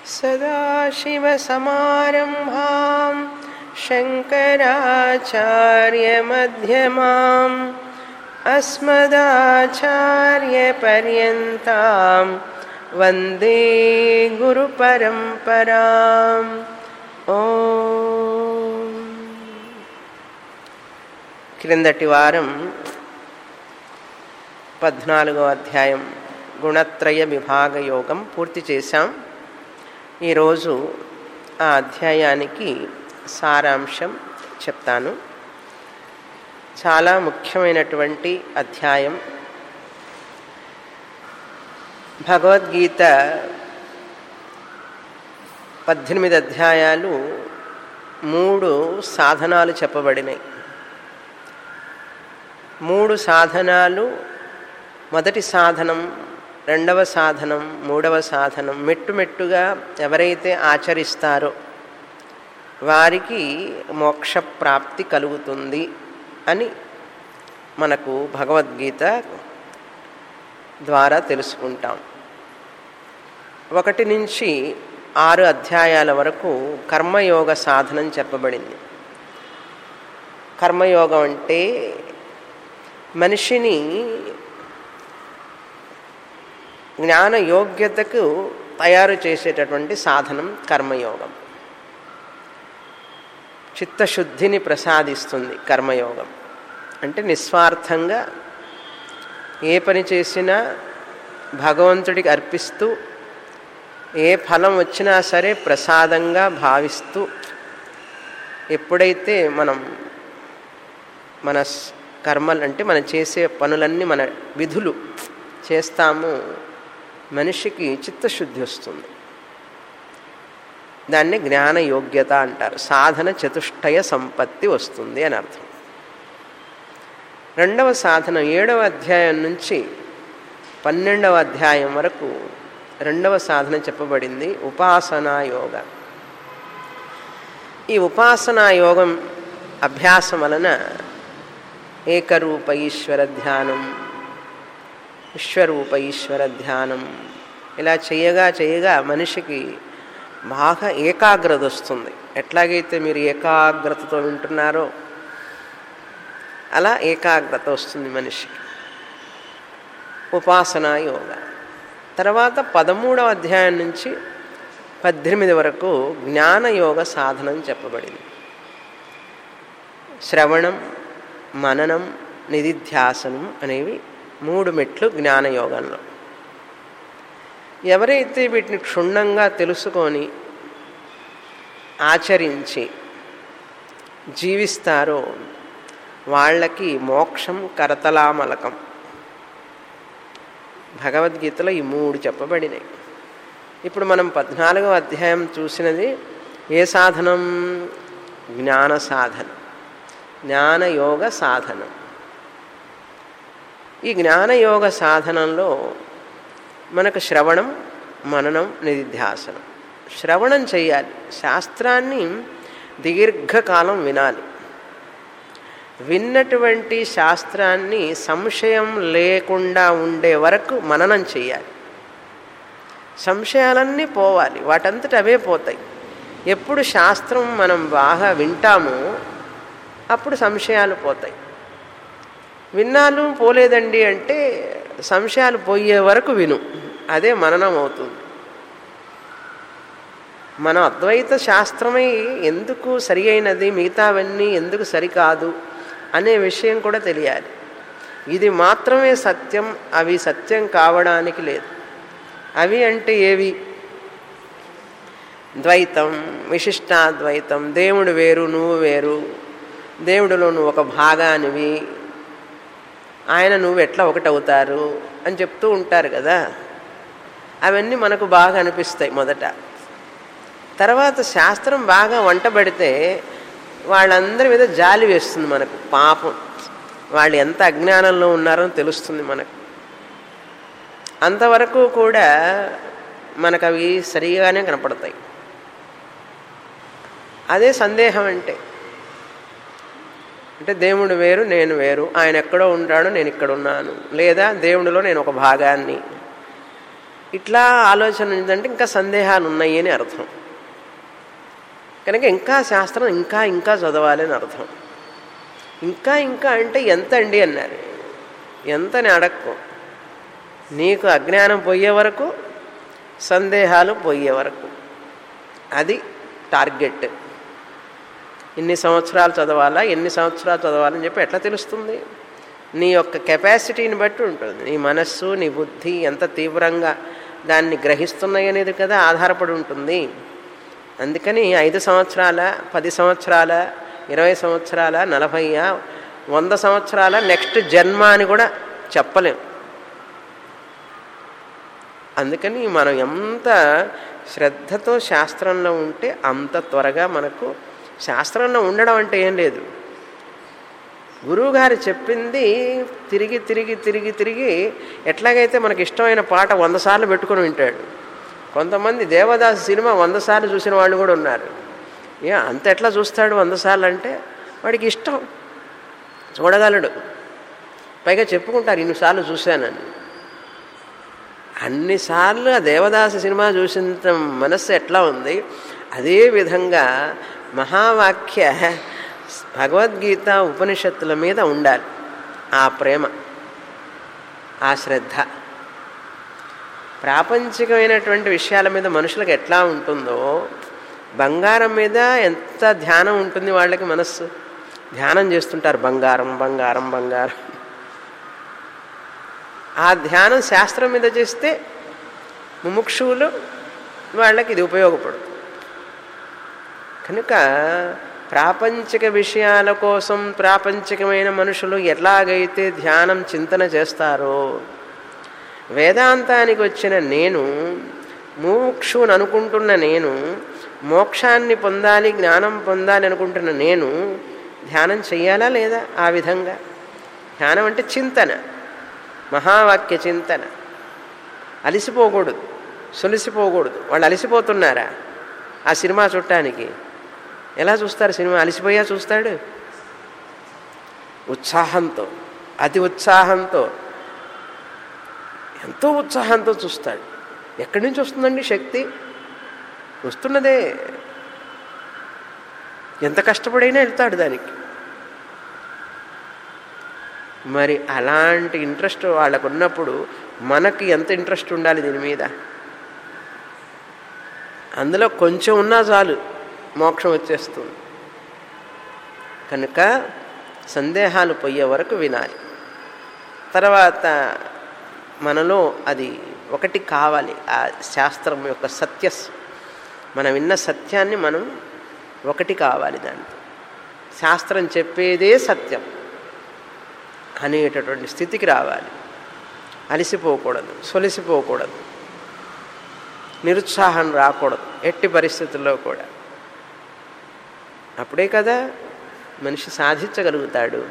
सदाशिवसमारम्भां शङ्कराचार्यमध्यमाम् अस्मदाचार्यपर्यन्तां वन्दे गुरुपरम्पराम् ॐ క్రిందటి వారం పద్నాలుగో అధ్యాయం గుణత్రయ విభాగ యోగం పూర్తి చేశాం ఈరోజు ఆ అధ్యాయానికి సారాంశం చెప్తాను చాలా ముఖ్యమైనటువంటి అధ్యాయం భగవద్గీత పద్దెనిమిది అధ్యాయాలు మూడు సాధనాలు చెప్పబడినాయి మూడు సాధనాలు మొదటి సాధనం రెండవ సాధనం మూడవ సాధనం మెట్టుమెట్టుగా ఎవరైతే ఆచరిస్తారో వారికి మోక్ష ప్రాప్తి కలుగుతుంది అని మనకు భగవద్గీత ద్వారా తెలుసుకుంటాం ఒకటి నుంచి ఆరు అధ్యాయాల వరకు కర్మయోగ సాధనం చెప్పబడింది కర్మయోగం అంటే మనిషిని జ్ఞాన యోగ్యతకు తయారు చేసేటటువంటి సాధనం కర్మయోగం చిత్తశుద్ధిని ప్రసాదిస్తుంది కర్మయోగం అంటే నిస్వార్థంగా ఏ పని చేసినా భగవంతుడికి అర్పిస్తూ ఏ ఫలం వచ్చినా సరే ప్రసాదంగా భావిస్తూ ఎప్పుడైతే మనం మన కర్మలు అంటే మనం చేసే పనులన్నీ మన విధులు చేస్తాము మనిషికి చిత్తశుద్ధి వస్తుంది దాన్ని జ్ఞాన యోగ్యత అంటారు సాధన చతుష్టయ సంపత్తి వస్తుంది అని అర్థం రెండవ సాధన ఏడవ అధ్యాయం నుంచి పన్నెండవ అధ్యాయం వరకు రెండవ సాధన చెప్పబడింది ఉపాసనా యోగ ఈ ఉపాసనా యోగం అభ్యాసం వలన ఏకరూప ఈశ్వర ధ్యానం విశ్వరూప ఈశ్వర ధ్యానం ఇలా చేయగా చేయగా మనిషికి బాగా ఏకాగ్రత వస్తుంది ఎట్లాగైతే మీరు ఏకాగ్రతతో వింటున్నారో అలా ఏకాగ్రత వస్తుంది మనిషికి ఉపాసనా యోగ తర్వాత పదమూడవ అధ్యాయం నుంచి పద్దెనిమిది వరకు జ్ఞానయోగ సాధనం చెప్పబడింది శ్రవణం మననం నిధిధ్యాసనం అనేవి మూడు మెట్లు జ్ఞానయోగంలో ఎవరైతే వీటిని క్షుణ్ణంగా తెలుసుకొని ఆచరించి జీవిస్తారో వాళ్ళకి మోక్షం కరతలామలకం భగవద్గీతలో ఈ మూడు చెప్పబడినాయి ఇప్పుడు మనం పద్నాలుగవ అధ్యాయం చూసినది ఏ సాధనం జ్ఞాన సాధనం జ్ఞానయోగ సాధనం ఈ జ్ఞానయోగ సాధనంలో మనకు శ్రవణం మననం నిధిధ్యాసనం శ్రవణం చేయాలి శాస్త్రాన్ని దీర్ఘకాలం వినాలి విన్నటువంటి శాస్త్రాన్ని సంశయం లేకుండా ఉండే వరకు మననం చేయాలి సంశయాలన్నీ పోవాలి వాటంతట అవే పోతాయి ఎప్పుడు శాస్త్రం మనం బాగా వింటామో అప్పుడు సంశయాలు పోతాయి విన్నాను పోలేదండి అంటే సంశయాలు పోయే వరకు విను అదే మననం అవుతుంది మన అద్వైత శాస్త్రమై ఎందుకు సరి అయినది మిగతావన్నీ ఎందుకు సరికాదు అనే విషయం కూడా తెలియాలి ఇది మాత్రమే సత్యం అవి సత్యం కావడానికి లేదు అవి అంటే ఏవి ద్వైతం విశిష్టాద్వైతం దేవుడు వేరు నువ్వు వేరు దేవుడిలో నువ్వు ఒక భాగానివి ఆయన నువ్వు ఎట్లా ఒకటవుతారు అని చెప్తూ ఉంటారు కదా అవన్నీ మనకు బాగా అనిపిస్తాయి మొదట తర్వాత శాస్త్రం బాగా వంటబడితే వాళ్ళందరి మీద జాలి వేస్తుంది మనకు పాపం వాళ్ళు ఎంత అజ్ఞానంలో ఉన్నారో తెలుస్తుంది మనకు అంతవరకు కూడా మనకు అవి సరిగానే కనపడతాయి అదే సందేహం అంటే అంటే దేవుడు వేరు నేను వేరు ఆయన ఎక్కడో ఉంటాడు నేను ఇక్కడ ఉన్నాను లేదా దేవుడిలో నేను ఒక భాగాన్ని ఇట్లా ఆలోచన ఉందంటే ఇంకా సందేహాలు ఉన్నాయి అని అర్థం కనుక ఇంకా శాస్త్రం ఇంకా ఇంకా చదవాలి అని అర్థం ఇంకా ఇంకా అంటే ఎంత అండి అన్నారు ఎంతని అడక్కు నీకు అజ్ఞానం పోయే వరకు సందేహాలు పోయే వరకు అది టార్గెట్ ఇన్ని సంవత్సరాలు చదవాలా ఎన్ని సంవత్సరాలు చదవాలని చెప్పి ఎట్లా తెలుస్తుంది నీ యొక్క కెపాసిటీని బట్టి ఉంటుంది నీ మనస్సు నీ బుద్ధి ఎంత తీవ్రంగా దాన్ని గ్రహిస్తున్నాయి అనేది కదా ఆధారపడి ఉంటుంది అందుకని ఐదు సంవత్సరాల పది సంవత్సరాల ఇరవై సంవత్సరాల నలభై వంద సంవత్సరాల నెక్స్ట్ జన్మ అని కూడా చెప్పలేం అందుకని మనం ఎంత శ్రద్ధతో శాస్త్రంలో ఉంటే అంత త్వరగా మనకు శాస్త్రంలో ఉండడం అంటే ఏం లేదు గురువుగారు చెప్పింది తిరిగి తిరిగి తిరిగి తిరిగి ఎట్లాగైతే మనకి ఇష్టమైన పాట వంద సార్లు పెట్టుకొని వింటాడు కొంతమంది దేవదాస్ సినిమా వంద సార్లు చూసిన వాళ్ళు కూడా ఉన్నారు ఏ అంత ఎట్లా చూస్తాడు వంద సార్లు అంటే వాడికి ఇష్టం చూడగలడు పైగా చెప్పుకుంటారు ఇన్నిసార్లు చూశానని అన్నిసార్లు ఆ దేవదాస సినిమా చూసినంత మనస్సు ఎట్లా ఉంది అదే విధంగా మహావాక్య భగవద్గీత ఉపనిషత్తుల మీద ఉండాలి ఆ ప్రేమ ఆ శ్రద్ధ ప్రాపంచికమైనటువంటి విషయాల మీద మనుషులకు ఎట్లా ఉంటుందో బంగారం మీద ఎంత ధ్యానం ఉంటుంది వాళ్ళకి మనస్సు ధ్యానం చేస్తుంటారు బంగారం బంగారం బంగారం ఆ ధ్యానం శాస్త్రం మీద చేస్తే ముముక్షువులు వాళ్ళకి ఇది ఉపయోగపడుతుంది కనుక ప్రాపంచిక విషయాల కోసం ప్రాపంచికమైన మనుషులు ఎలాగైతే ధ్యానం చింతన చేస్తారో వేదాంతానికి వచ్చిన నేను ముముక్షుని అనుకుంటున్న నేను మోక్షాన్ని పొందాలి జ్ఞానం పొందాలి అనుకుంటున్న నేను ధ్యానం చెయ్యాలా లేదా ఆ విధంగా ధ్యానం అంటే చింతన మహావాక్య చింతన అలిసిపోకూడదు సొలిసిపోకూడదు వాళ్ళు అలిసిపోతున్నారా ఆ సినిమా చూడటానికి ఎలా చూస్తారు సినిమా అలిసిపోయా చూస్తాడు ఉత్సాహంతో అతి ఉత్సాహంతో ఎంతో ఉత్సాహంతో చూస్తాడు ఎక్కడి నుంచి వస్తుందండి శక్తి వస్తున్నదే ఎంత కష్టపడైనా వెళ్తాడు దానికి మరి అలాంటి ఇంట్రెస్ట్ వాళ్ళకు ఉన్నప్పుడు మనకి ఎంత ఇంట్రెస్ట్ ఉండాలి దీని మీద అందులో కొంచెం ఉన్నా చాలు మోక్షం వచ్చేస్తుంది కనుక సందేహాలు పోయే వరకు వినాలి తర్వాత మనలో అది ఒకటి కావాలి ఆ శాస్త్రం యొక్క సత్య మనం విన్న సత్యాన్ని మనం ఒకటి కావాలి దాంతో శాస్త్రం చెప్పేదే సత్యం అనేటటువంటి స్థితికి రావాలి అలిసిపోకూడదు సొలిసిపోకూడదు నిరుత్సాహం రాకూడదు ఎట్టి పరిస్థితుల్లో కూడా అప్పుడే కదా మనిషి సాధించగలుగుతాడు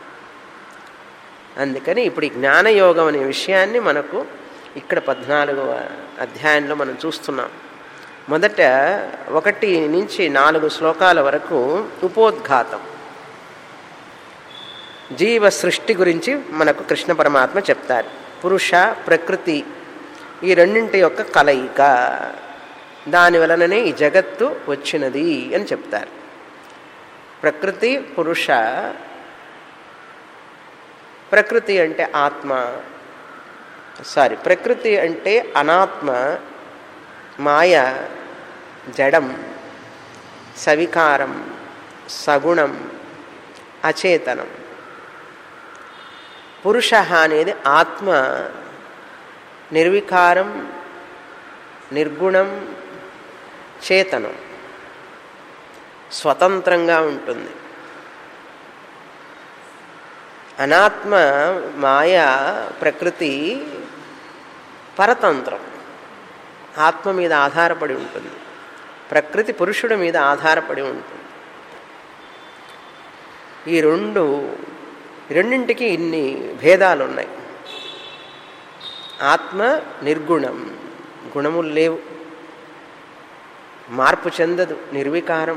అందుకని ఇప్పుడు ఈ జ్ఞానయోగం అనే విషయాన్ని మనకు ఇక్కడ పద్నాలుగవ అధ్యాయంలో మనం చూస్తున్నాం మొదట ఒకటి నుంచి నాలుగు శ్లోకాల వరకు ఉపోద్ఘాతం జీవ సృష్టి గురించి మనకు కృష్ణ పరమాత్మ చెప్తారు పురుష ప్రకృతి ఈ రెండింటి యొక్క కలయిక దాని వలననే ఈ జగత్తు వచ్చినది అని చెప్తారు ప్రకృతి పురుష ప్రకృతి అంటే ఆత్మ సారీ ప్రకృతి అంటే అనాత్మ మాయ జడం సవికారం సగుణం అచేతనం పురుష అనేది ఆత్మ నిర్వికారం నిర్గుణం చేతనం స్వతంత్రంగా ఉంటుంది అనాత్మ మాయ ప్రకృతి పరతంత్రం ఆత్మ మీద ఆధారపడి ఉంటుంది ప్రకృతి పురుషుడి మీద ఆధారపడి ఉంటుంది ఈ రెండు రెండింటికి ఇన్ని భేదాలు ఉన్నాయి ఆత్మ నిర్గుణం గుణములు లేవు మార్పు చెందదు నిర్వికారం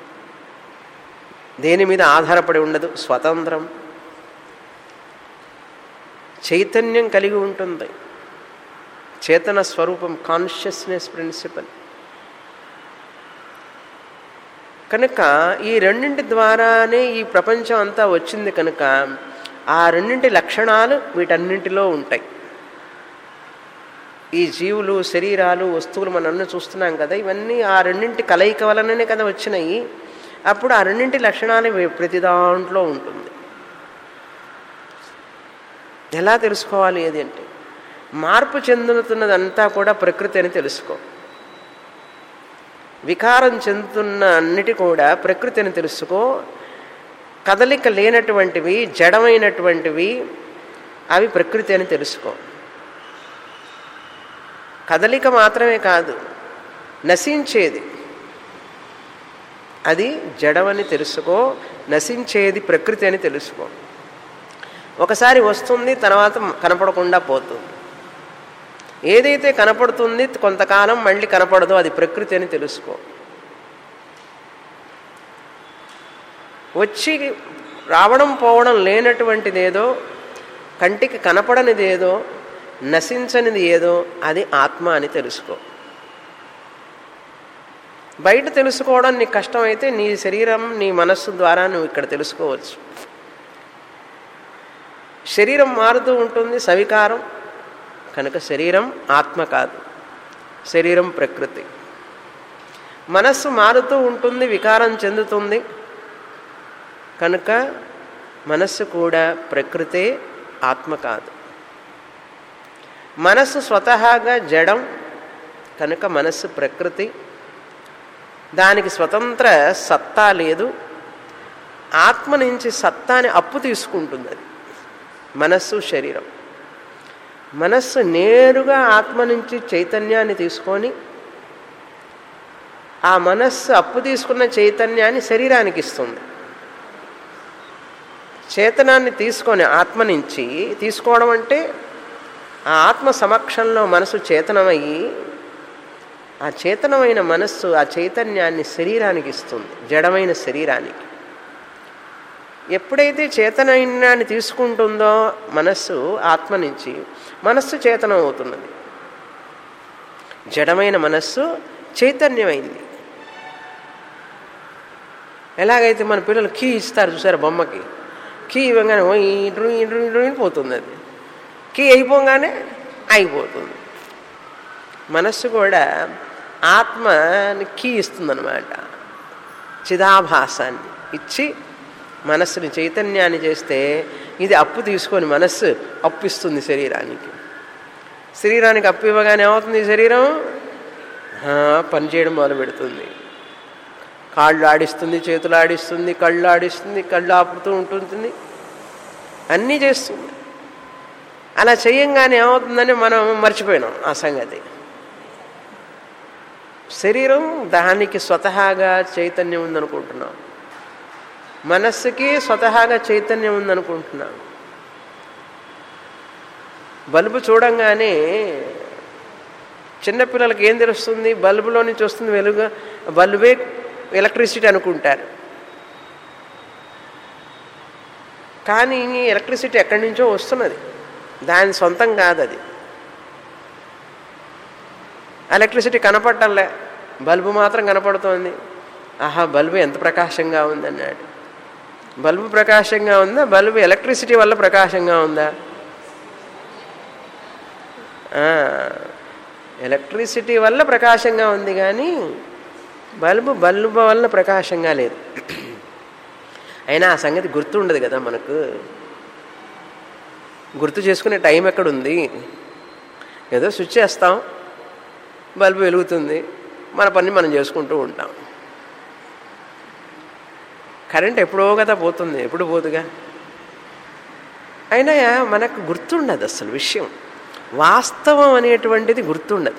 దేని మీద ఆధారపడి ఉండదు స్వతంత్రం చైతన్యం కలిగి ఉంటుంది చేతన స్వరూపం కాన్షియస్నెస్ ప్రిన్సిపల్ కనుక ఈ రెండింటి ద్వారానే ఈ ప్రపంచం అంతా వచ్చింది కనుక ఆ రెండింటి లక్షణాలు వీటన్నింటిలో ఉంటాయి ఈ జీవులు శరీరాలు వస్తువులు మనం అన్నీ చూస్తున్నాం కదా ఇవన్నీ ఆ రెండింటి కలయిక వలననే కదా వచ్చినాయి అప్పుడు ఆ రెండింటి లక్షణాలు వే- ప్రతి దాంట్లో ఉంటుంది ఎలా తెలుసుకోవాలి ఏది అంటే మార్పు చెందుతున్నదంతా కూడా ప్రకృతి అని తెలుసుకో వికారం చెందుతున్న అన్నిటి కూడా ప్రకృతి అని తెలుసుకో కదలిక లేనటువంటివి జడమైనటువంటివి అవి ప్రకృతి అని తెలుసుకో కదలిక మాత్రమే కాదు నశించేది అది జడమని తెలుసుకో నశించేది ప్రకృతి అని తెలుసుకో ఒకసారి వస్తుంది తర్వాత కనపడకుండా పోతుంది ఏదైతే కనపడుతుంది కొంతకాలం మళ్ళీ కనపడదో అది ప్రకృతి అని తెలుసుకో వచ్చి రావడం పోవడం లేనటువంటిది ఏదో కంటికి కనపడనిది ఏదో నశించనిది ఏదో అది ఆత్మ అని తెలుసుకో బయట తెలుసుకోవడం నీకు కష్టమైతే నీ శరీరం నీ మనస్సు ద్వారా నువ్వు ఇక్కడ తెలుసుకోవచ్చు శరీరం మారుతూ ఉంటుంది సవికారం కనుక శరీరం ఆత్మ కాదు శరీరం ప్రకృతి మనస్సు మారుతూ ఉంటుంది వికారం చెందుతుంది కనుక మనస్సు కూడా ప్రకృతే ఆత్మ కాదు మనస్సు స్వతహాగా జడం కనుక మనస్సు ప్రకృతి దానికి స్వతంత్ర సత్తా లేదు ఆత్మ నుంచి సత్తాని అప్పు తీసుకుంటుంది అది మనస్సు శరీరం మనస్సు నేరుగా ఆత్మ నుంచి చైతన్యాన్ని తీసుకొని ఆ మనస్సు అప్పు తీసుకున్న చైతన్యాన్ని శరీరానికి ఇస్తుంది చేతనాన్ని తీసుకొని ఆత్మ నుంచి తీసుకోవడం అంటే ఆ ఆత్మ సమక్షంలో మనసు చేతనమయ్యి ఆ చేతనమైన మనస్సు ఆ చైతన్యాన్ని శరీరానికి ఇస్తుంది జడమైన శరీరానికి ఎప్పుడైతే చైతన్యాన్ని తీసుకుంటుందో మనస్సు ఆత్మ నుంచి మనస్సు చేతనం అవుతున్నది జడమైన మనస్సు చైతన్యమైంది ఎలాగైతే మన పిల్లలు కీ ఇస్తారు చూసారు బొమ్మకి కీ ఇవ్వగానే ఓ ఇండ్రు ఇండ్రు ఇండ్రు పోతుంది అది కీ అయిపోగానే అయిపోతుంది మనస్సు కూడా ఆత్మని కీ ఇస్తుందన్నమాట చిదాభాసాన్ని ఇచ్చి మనస్సుని చైతన్యాన్ని చేస్తే ఇది అప్పు తీసుకొని మనస్సు అప్పిస్తుంది శరీరానికి శరీరానికి అప్పు ఇవ్వగానే ఏమవుతుంది ఈ శరీరం ఆ, పనిచేయడం మొదలు పెడుతుంది కాళ్ళు ఆడిస్తుంది చేతులు ఆడిస్తుంది కళ్ళు ఆడిస్తుంది కళ్ళు ఆపుతూ ఉంటుంది అన్నీ చేస్తుంది అలా చేయంగానే ఏమవుతుందని మనం మర్చిపోయినాం ఆ సంగతి శరీరం దానికి స్వతహాగా చైతన్యం ఉందనుకుంటున్నాం మనస్సుకి స్వతహాగా చైతన్యం ఉందనుకుంటున్నాం బల్బు చూడంగానే చిన్నపిల్లలకి ఏం తెలుస్తుంది బల్బులో నుంచి వస్తుంది వెలుగు బల్బే ఎలక్ట్రిసిటీ అనుకుంటారు కానీ ఎలక్ట్రిసిటీ ఎక్కడి నుంచో వస్తున్నది దాని సొంతం కాదు అది ఎలక్ట్రిసిటీ కనపడటంలే బల్బు మాత్రం కనపడుతోంది ఆహా బల్బు ఎంత ప్రకాశంగా ఉందన్నాడు బల్బు ప్రకాశంగా ఉందా బల్బు ఎలక్ట్రిసిటీ వల్ల ప్రకాశంగా ఉందా ఆ, ఎలక్ట్రిసిటీ వల్ల ప్రకాశంగా ఉంది కానీ బల్బు బల్బు వల్ల ప్రకాశంగా లేదు అయినా ఆ సంగతి గుర్తుండదు కదా మనకు గుర్తు చేసుకునే టైం ఎక్కడుంది ఏదో స్విచ్ చేస్తాం బల్బు వెలుగుతుంది మన పని మనం చేసుకుంటూ ఉంటాం కరెంట్ ఎప్పుడో కదా పోతుంది ఎప్పుడు పోదుగా అయినా మనకు గుర్తుండదు అసలు విషయం వాస్తవం అనేటువంటిది గుర్తుండదు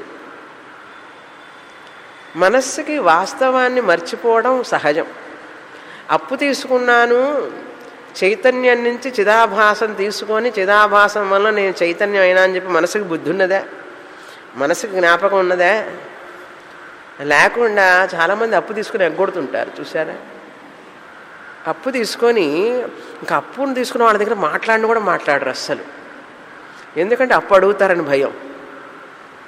మనస్సుకి వాస్తవాన్ని మర్చిపోవడం సహజం అప్పు తీసుకున్నాను చైతన్యం నుంచి చిదాభాసం తీసుకొని చిదాభాసం వల్ల నేను చైతన్యం అయినా అని చెప్పి మనసుకు బుద్ధి ఉన్నదా మనసుకు జ్ఞాపకం ఉన్నదా లేకుండా చాలామంది అప్పు తీసుకుని ఎగ్గొడుతుంటారు చూసారా అప్పు తీసుకొని ఇంకా అప్పును తీసుకున్న వాళ్ళ దగ్గర మాట్లాడిన కూడా మాట్లాడరు అస్సలు ఎందుకంటే అప్పు అడుగుతారని భయం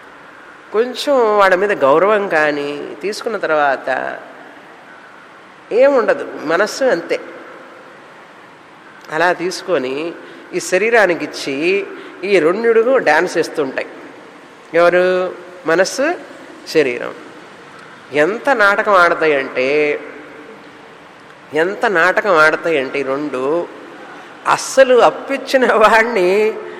కొంచెం వాడి మీద గౌరవం కానీ తీసుకున్న తర్వాత ఏముండదు మనస్సు అంతే అలా తీసుకొని ఈ శరీరానికి ఇచ్చి ఈ రెండుడుగు డ్యాన్స్ వేస్తుంటాయి ఎవరు మనస్సు శరీరం ఎంత నాటకం ఆడతాయంటే ఎంత నాటకం ఆడతాయంటే ఈ రెండు అస్సలు అప్పిచ్చిన వాడిని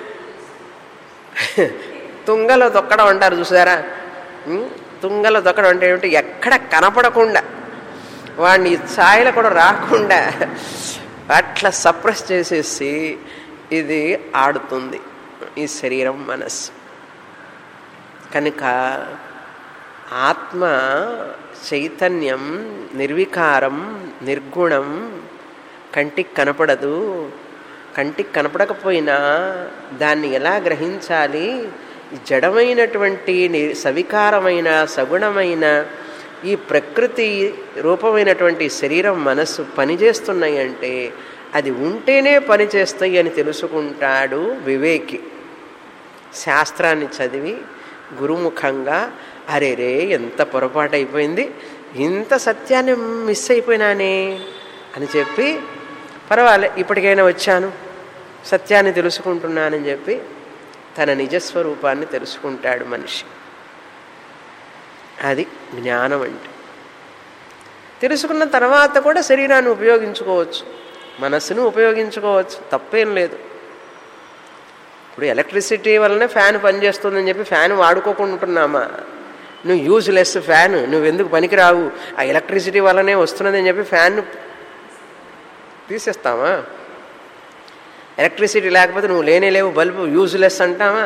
తుంగలో తొక్కడం అంటారు చూసారా ఉం? తుంగలో తొక్కడం అంటే ఏమిటి ఎక్కడ కనపడకుండా వాడిని ఛాయలు కూడా రాకుండా అట్లా సప్రెస్ చేసేసి ఇది ఆడుతుంది ఈ శరీరం మనస్సు కనుక ఆత్మ చైతన్యం నిర్వికారం నిర్గుణం కంటికి కనపడదు కంటికి కనపడకపోయినా దాన్ని ఎలా గ్రహించాలి ఈ జడమైనటువంటి ని- సవికారమైన సగుణమైన ఈ ప్రకృతి రూపమైనటువంటి శరీరం మనస్సు పనిచేస్తున్నాయి అంటే అది ఉంటేనే పనిచేస్తాయి అని తెలుసుకుంటాడు వివేకి శాస్త్రాన్ని చదివి గురుముఖంగా అరే రే ఎంత పొరపాటు అయిపోయింది ఇంత సత్యాన్ని మిస్ అయిపోయినానే అని చెప్పి పర్వాలే ఇప్పటికైనా వచ్చాను సత్యాన్ని తెలుసుకుంటున్నానని చెప్పి తన నిజస్వరూపాన్ని తెలుసుకుంటాడు మనిషి అది జ్ఞానం అంటే తెలుసుకున్న తర్వాత కూడా శరీరాన్ని ఉపయోగించుకోవచ్చు మనస్సును ఉపయోగించుకోవచ్చు తప్పేం లేదు ఇప్పుడు ఎలక్ట్రిసిటీ వల్లనే ఫ్యాన్ పనిచేస్తుందని చెప్పి ఫ్యాన్ వాడుకోకుండా ఉంటున్నామా నువ్వు యూజ్లెస్ ఫ్యాన్ నువ్వు ఎందుకు పనికిరావు ఆ ఎలక్ట్రిసిటీ వల్లనే వస్తున్నదని చెప్పి ఫ్యాన్ తీసేస్తామా ఎలక్ట్రిసిటీ లేకపోతే నువ్వు లేనే లేవు బల్బు యూజ్లెస్ అంటావా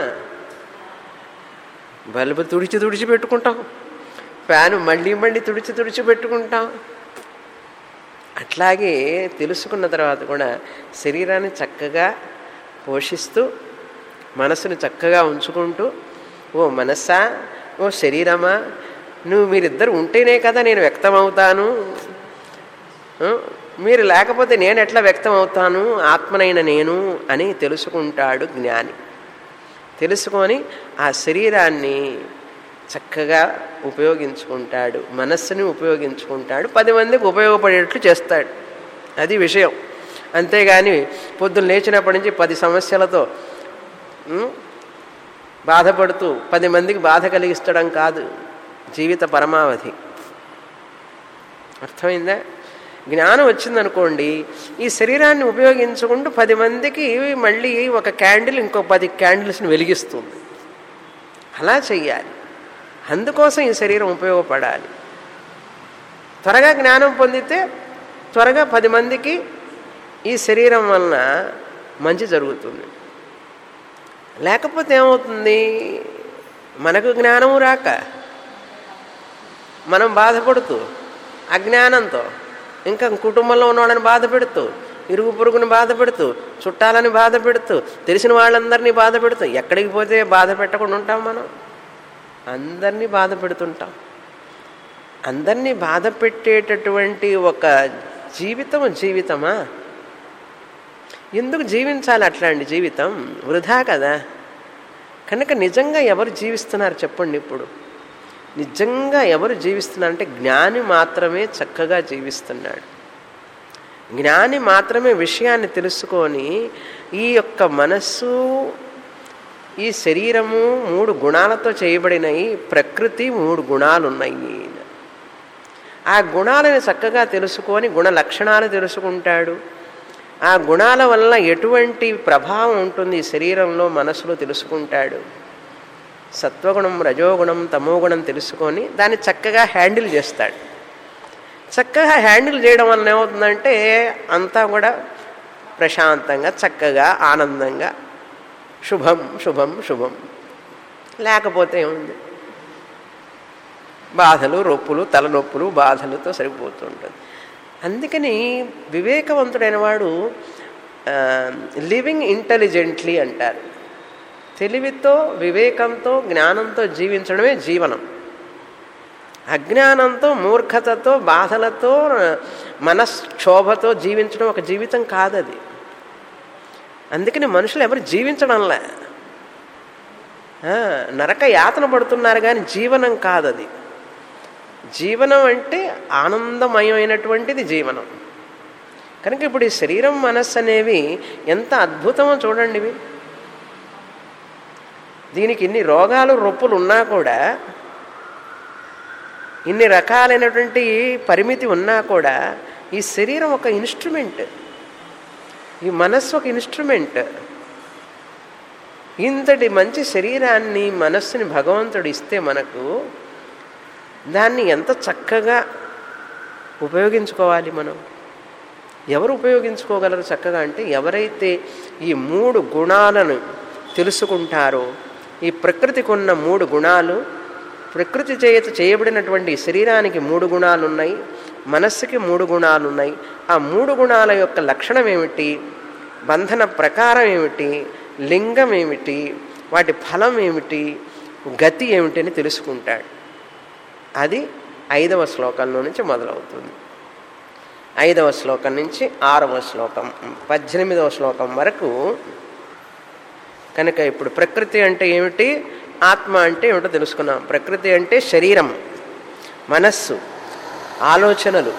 బల్బు తుడిచి తుడిచి పెట్టుకుంటాం ఫ్యాను మళ్ళీ మళ్ళీ తుడిచి తుడిచి పెట్టుకుంటాం అట్లాగే తెలుసుకున్న తర్వాత కూడా శరీరాన్ని చక్కగా పోషిస్తూ మనసును చక్కగా ఉంచుకుంటూ ఓ మనస్సా ఓ శరీరమా నువ్వు మీరిద్దరు ఉంటేనే కదా నేను వ్యక్తమవుతాను ఆ, మీరు లేకపోతే నేను ఎట్లా వ్యక్తం అవుతాను ఆత్మనైన నేను అని తెలుసుకుంటాడు జ్ఞాని తెలుసుకొని ఆ శరీరాన్ని చక్కగా ఉపయోగించుకుంటాడు మనస్సుని ఉపయోగించుకుంటాడు పది మందికి ఉపయోగపడేట్లు చేస్తాడు అది విషయం అంతేగాని పొద్దున్న లేచినప్పటి నుంచి పది సమస్యలతో ఉం, బాధపడుతూ పది మందికి బాధ కలిగిస్తడం కాదు జీవిత పరమావధి అర్థమైందా జ్ఞానం వచ్చిందనుకోండి ఈ శరీరాన్ని ఉపయోగించుకుంటూ పది మందికి మళ్ళీ ఒక క్యాండిల్ ఇంకో పది క్యాండిల్స్ని వెలిగిస్తుంది అలా చెయ్యాలి అందుకోసం ఈ శరీరం ఉపయోగపడాలి త్వరగా జ్ఞానం పొందితే త్వరగా పది మందికి ఈ శరీరం వలన మంచి జరుగుతుంది లేకపోతే ఏమవుతుంది మనకు జ్ఞానము రాక మనం బాధపడుతూ అజ్ఞానంతో ఇంకా కుటుంబంలో ఉన్నవాళ్ళని బాధ పెడుతూ ఇరుగు పొరుగుని బాధ పెడుతూ చుట్టాలని బాధ పెడుతూ తెలిసిన వాళ్ళందరినీ బాధ పెడుతూ ఎక్కడికి పోతే బాధ పెట్టకుండా ఉంటాం మనం అందరినీ బాధ పెడుతుంటాం అందరినీ బాధ పెట్టేటటువంటి ఒక జీవితం జీవితమా ఎందుకు జీవించాలి అట్లాంటి జీవితం వృధా కదా కనుక నిజంగా ఎవరు జీవిస్తున్నారు చెప్పండి ఇప్పుడు నిజంగా ఎవరు జీవిస్తున్నారంటే జ్ఞాని మాత్రమే చక్కగా జీవిస్తున్నాడు జ్ఞాని మాత్రమే విషయాన్ని తెలుసుకొని ఈ యొక్క మనస్సు ఈ శరీరము మూడు గుణాలతో చేయబడినవి ప్రకృతి మూడు గుణాలు ఉన్నాయి ఆ గుణాలను చక్కగా తెలుసుకొని గుణ లక్షణాలు తెలుసుకుంటాడు ఆ గుణాల వల్ల ఎటువంటి ప్రభావం ఉంటుంది ఈ శరీరంలో మనసులో తెలుసుకుంటాడు సత్వగుణం రజోగుణం తమోగుణం తెలుసుకొని దాన్ని చక్కగా హ్యాండిల్ చేస్తాడు చక్కగా హ్యాండిల్ చేయడం వల్ల ఏమవుతుందంటే అంతా కూడా ప్రశాంతంగా చక్కగా ఆనందంగా శుభం శుభం శుభం లేకపోతే ఏముంది బాధలు రొప్పులు తలనొప్పులు బాధలతో సరిపోతుంటుంది అందుకని వివేకవంతుడైన వాడు లివింగ్ ఇంటెలిజెంట్లీ అంటారు తెలివితో వివేకంతో జ్ఞానంతో జీవించడమే జీవనం అజ్ఞానంతో మూర్ఖతతో బాధలతో మనక్షోభతో జీవించడం ఒక జీవితం కాదది అందుకని మనుషులు ఎవరు జీవించడంలే ఆ, నరక యాతన పడుతున్నారు కానీ జీవనం కాదు అది జీవనం అంటే ఆనందమయమైనటువంటిది జీవనం కనుక ఇప్పుడు ఈ శరీరం మనస్సు అనేవి ఎంత అద్భుతమో చూడండి ఇవి దీనికి ఇన్ని రోగాలు రొప్పులు ఉన్నా కూడా ఇన్ని రకాలైనటువంటి పరిమితి ఉన్నా కూడా ఈ శరీరం ఒక ఇన్స్ట్రుమెంట్ ఈ మనస్సు ఒక ఇన్స్ట్రుమెంట్ ఇంతటి మంచి శరీరాన్ని మనస్సుని భగవంతుడు ఇస్తే మనకు దాన్ని ఎంత చక్కగా ఉపయోగించుకోవాలి మనం ఎవరు ఉపయోగించుకోగలరు చక్కగా అంటే ఎవరైతే ఈ మూడు గుణాలను తెలుసుకుంటారో ఈ ప్రకృతికి ఉన్న మూడు గుణాలు ప్రకృతి చేత చేయబడినటువంటి ఈ శరీరానికి మూడు గుణాలు ఉన్నాయి మనస్సుకి మూడు గుణాలు ఉన్నాయి ఆ మూడు గుణాల యొక్క లక్షణం ఏమిటి బంధన ప్రకారం ఏమిటి లింగం ఏమిటి వాటి ఫలం ఏమిటి గతి ఏమిటి అని తెలుసుకుంటాడు అది ఐదవ శ్లోకంలో నుంచి మొదలవుతుంది ఐదవ శ్లోకం నుంచి ఆరవ శ్లోకం పద్దెనిమిదవ శ్లోకం వరకు కనుక ఇప్పుడు ప్రకృతి అంటే ఏమిటి ఆత్మ అంటే ఏమిటో తెలుసుకున్నాం ప్రకృతి అంటే శరీరం మనస్సు ఆలోచనలు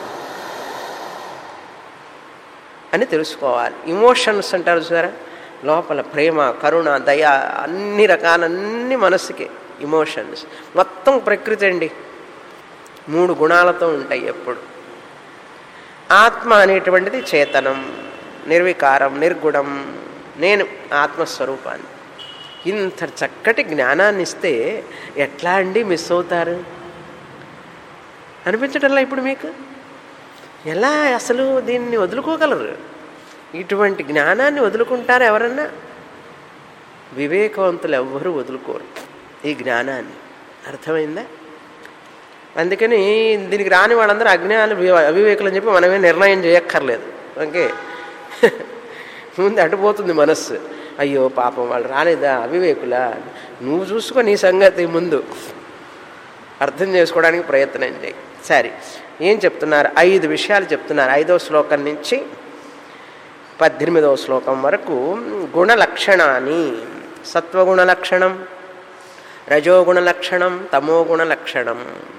అని తెలుసుకోవాలి ఇమోషన్స్ అంటారు చూసారా లోపల ప్రేమ కరుణ దయ అన్ని రకాలన్నీ మనస్సుకే ఇమోషన్స్ మొత్తం ప్రకృతి అండి మూడు గుణాలతో ఉంటాయి ఎప్పుడు ఆత్మ అనేటువంటిది చేతనం నిర్వికారం నిర్గుణం నేను ఆత్మస్వరూపాన్ని ఇంత చక్కటి జ్ఞానాన్ని ఇస్తే ఎట్లా అండి మిస్ అవుతారు అనిపించటంలా ఇప్పుడు మీకు ఎలా అసలు దీన్ని వదులుకోగలరు ఇటువంటి జ్ఞానాన్ని వదులుకుంటారు ఎవరన్నా వివేకవంతులు ఎవ్వరూ వదులుకోరు ఈ జ్ఞానాన్ని అర్థమైందా అందుకని దీనికి రాని వాళ్ళందరూ అజ్ఞానులు వి- అవివేకులు అని చెప్పి మనమే నిర్ణయం చేయక్కర్లేదు ఓకే ముందు అటుపోతుంది మనస్సు అయ్యో పాపం వాళ్ళు రాలేదా అవివేకులా నువ్వు చూసుకో నీ సంగతి ముందు అర్థం చేసుకోవడానికి ప్రయత్నం చేయి సరే ఏం చెప్తున్నారు ఐదు విషయాలు చెప్తున్నారు ఐదవ శ్లోకం నుంచి పద్దెనిమిదవ శ్లోకం వరకు గుణ లక్షణాన్ని సత్వగుణ లక్షణం రజోగుణ లక్షణం తమోగుణ లక్షణం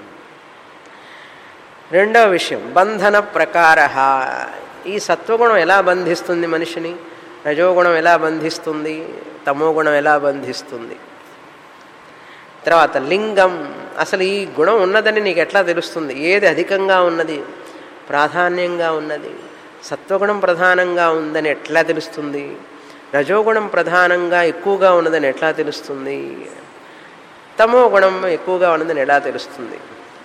రెండవ విషయం బంధన ప్రకార ఈ సత్వగుణం ఎలా బంధిస్తుంది మనిషిని రజోగుణం ఎలా బంధిస్తుంది తమోగుణం ఎలా బంధిస్తుంది తర్వాత లింగం అసలు ఈ గుణం ఉన్నదని నీకు ఎట్లా తెలుస్తుంది ఏది అధికంగా ఉన్నది ప్రాధాన్యంగా ఉన్నది సత్వగుణం ప్రధానంగా ఉందని ఎట్లా తెలుస్తుంది రజోగుణం ప్రధానంగా ఎక్కువగా ఉన్నదని ఎట్లా తెలుస్తుంది తమో గుణం ఎక్కువగా ఉన్నదని ఎలా తెలుస్తుంది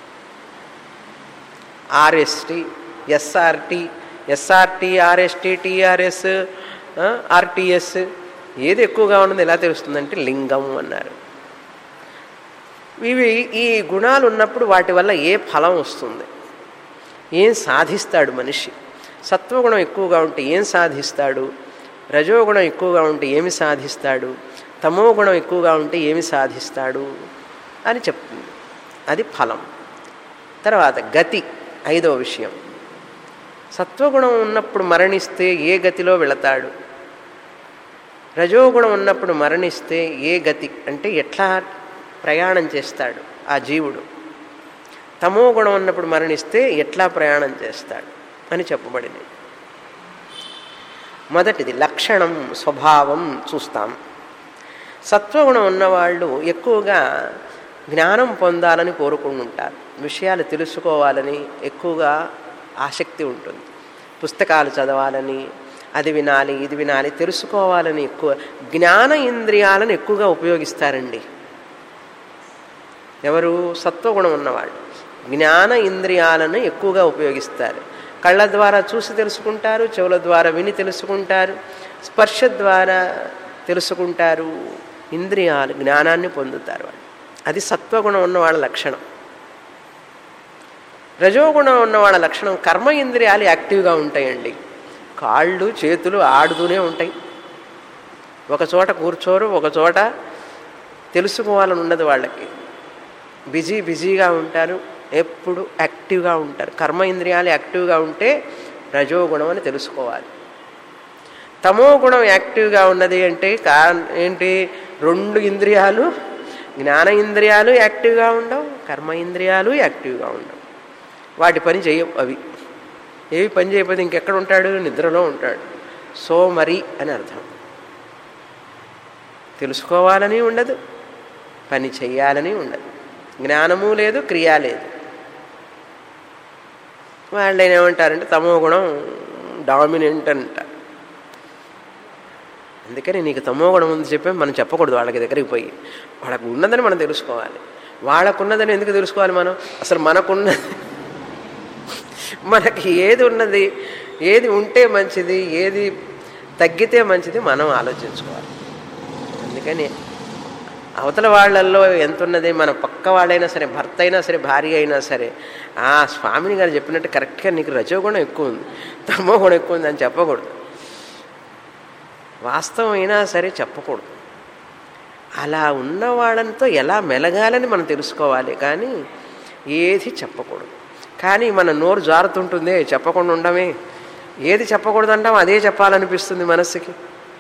RST SRT SRT RST TRS RTS ఏది ఎక్కువగా ఉన్నది ఎలా తెలుస్తుందంటే లింగం అన్నారు ఇవి ఈ గుణాలు ఉన్నప్పుడు వాటి వల్ల ఏ ఫలం వస్తుంది ఏం సాధిస్తాడు మనిషి సత్వగుణం ఎక్కువగా ఉంటే ఏం సాధిస్తాడు రజోగుణం ఎక్కువగా ఉంటే ఏమి సాధిస్తాడు తమో గుణం ఎక్కువగా ఉంటే ఏమి సాధిస్తాడు అని చెప్తుంది అది ఫలం తర్వాత గతి ఐదవ విషయం సత్వగుణం ఉన్నప్పుడు మరణిస్తే ఏ గతిలో వెళతాడు రజోగుణం ఉన్నప్పుడు మరణిస్తే ఏ గతి అంటే ఎట్లా ప్రయాణం చేస్తాడు ఆ జీవుడు తమో గుణం ఉన్నప్పుడు మరణిస్తే ఎట్లా ప్రయాణం చేస్తాడు అని చెప్పబడింది మొదటిది లక్షణం స్వభావం చూస్తాం సత్వగుణం ఉన్నవాళ్ళు ఎక్కువగా జ్ఞానం పొందాలని కోరుకుంటుంటారు విషయాలు తెలుసుకోవాలని ఎక్కువగా ఆసక్తి ఉంటుంది పుస్తకాలు చదవాలని అది వినాలి ఇది వినాలి తెలుసుకోవాలని ఎక్కువ జ్ఞాన ఇంద్రియాలను ఎక్కువగా ఉపయోగిస్తారండి ఎవరు సత్వగుణం ఉన్నవాళ్ళు జ్ఞాన ఇంద్రియాలను ఎక్కువగా ఉపయోగిస్తారు కళ్ళ ద్వారా చూసి తెలుసుకుంటారు చెవుల ద్వారా విని తెలుసుకుంటారు స్పర్శ ద్వారా తెలుసుకుంటారు ఇంద్రియాలు జ్ఞానాన్ని పొందుతారు వాళ్ళు అది సత్వగుణం ఉన్న వాళ్ళ లక్షణం రజోగుణం ఉన్న వాళ్ళ లక్షణం కర్మ ఇంద్రియాలు యాక్టివ్గా ఉంటాయండి కాళ్ళు చేతులు ఆడుతూనే ఉంటాయి ఒక చోట కూర్చోరు ఒక చోట తెలుసుకోవాలని ఉండదు వాళ్ళకి బిజీ బిజీగా ఉంటారు ఎప్పుడు యాక్టివ్గా ఉంటారు కర్మ ఇంద్రియాలు యాక్టివ్గా ఉంటే రజోగుణం అని తెలుసుకోవాలి తమో గుణం యాక్టివ్గా ఉన్నది అంటే కా ఏంటి రెండు ఇంద్రియాలు జ్ఞాన ఇంద్రియాలు యాక్టివ్గా ఉండవు కర్మ ఇంద్రియాలు యాక్టివ్గా ఉండవు వాటి పని చేయవు అవి ఏవి పని చేయకపోతే ఇంకెక్కడ ఉంటాడు నిద్రలో ఉంటాడు సో మరి అని అర్థం తెలుసుకోవాలని ఉండదు పని చెయ్యాలని ఉండదు జ్ఞానము లేదు క్రియ లేదు వాళ్ళు ఏమంటారంటే తమో గుణం డామినెంట్ అంట అందుకని నీకు తమో గుణం ఉంది చెప్పి మనం చెప్పకూడదు వాళ్ళకి దగ్గరికి పోయి వాళ్ళకు ఉన్నదని మనం తెలుసుకోవాలి వాళ్ళకున్నదని ఎందుకు తెలుసుకోవాలి మనం అసలు మనకున్నది మనకి ఏది ఉన్నది ఏది ఉంటే మంచిది ఏది తగ్గితే మంచిది మనం ఆలోచించుకోవాలి అందుకని అవతల వాళ్ళల్లో ఎంత ఉన్నది మన పక్క వాళ్ళైనా సరే భర్త అయినా సరే భార్య అయినా సరే ఆ స్వామిని గారు చెప్పినట్టు కరెక్ట్గా నీకు రజోగుణం ఎక్కువ ఉంది తమో గుణం ఎక్కువ ఉంది అని చెప్పకూడదు వాస్తవం అయినా సరే చెప్పకూడదు అలా ఉన్న వాళ్ళతో ఎలా మెలగాలని మనం తెలుసుకోవాలి కానీ ఏది చెప్పకూడదు కానీ మన నోరు జారుతుంటుందే చెప్పకుండా ఉండమే ఏది చెప్పకూడదు అంటాం అదే చెప్పాలనిపిస్తుంది మనస్సుకి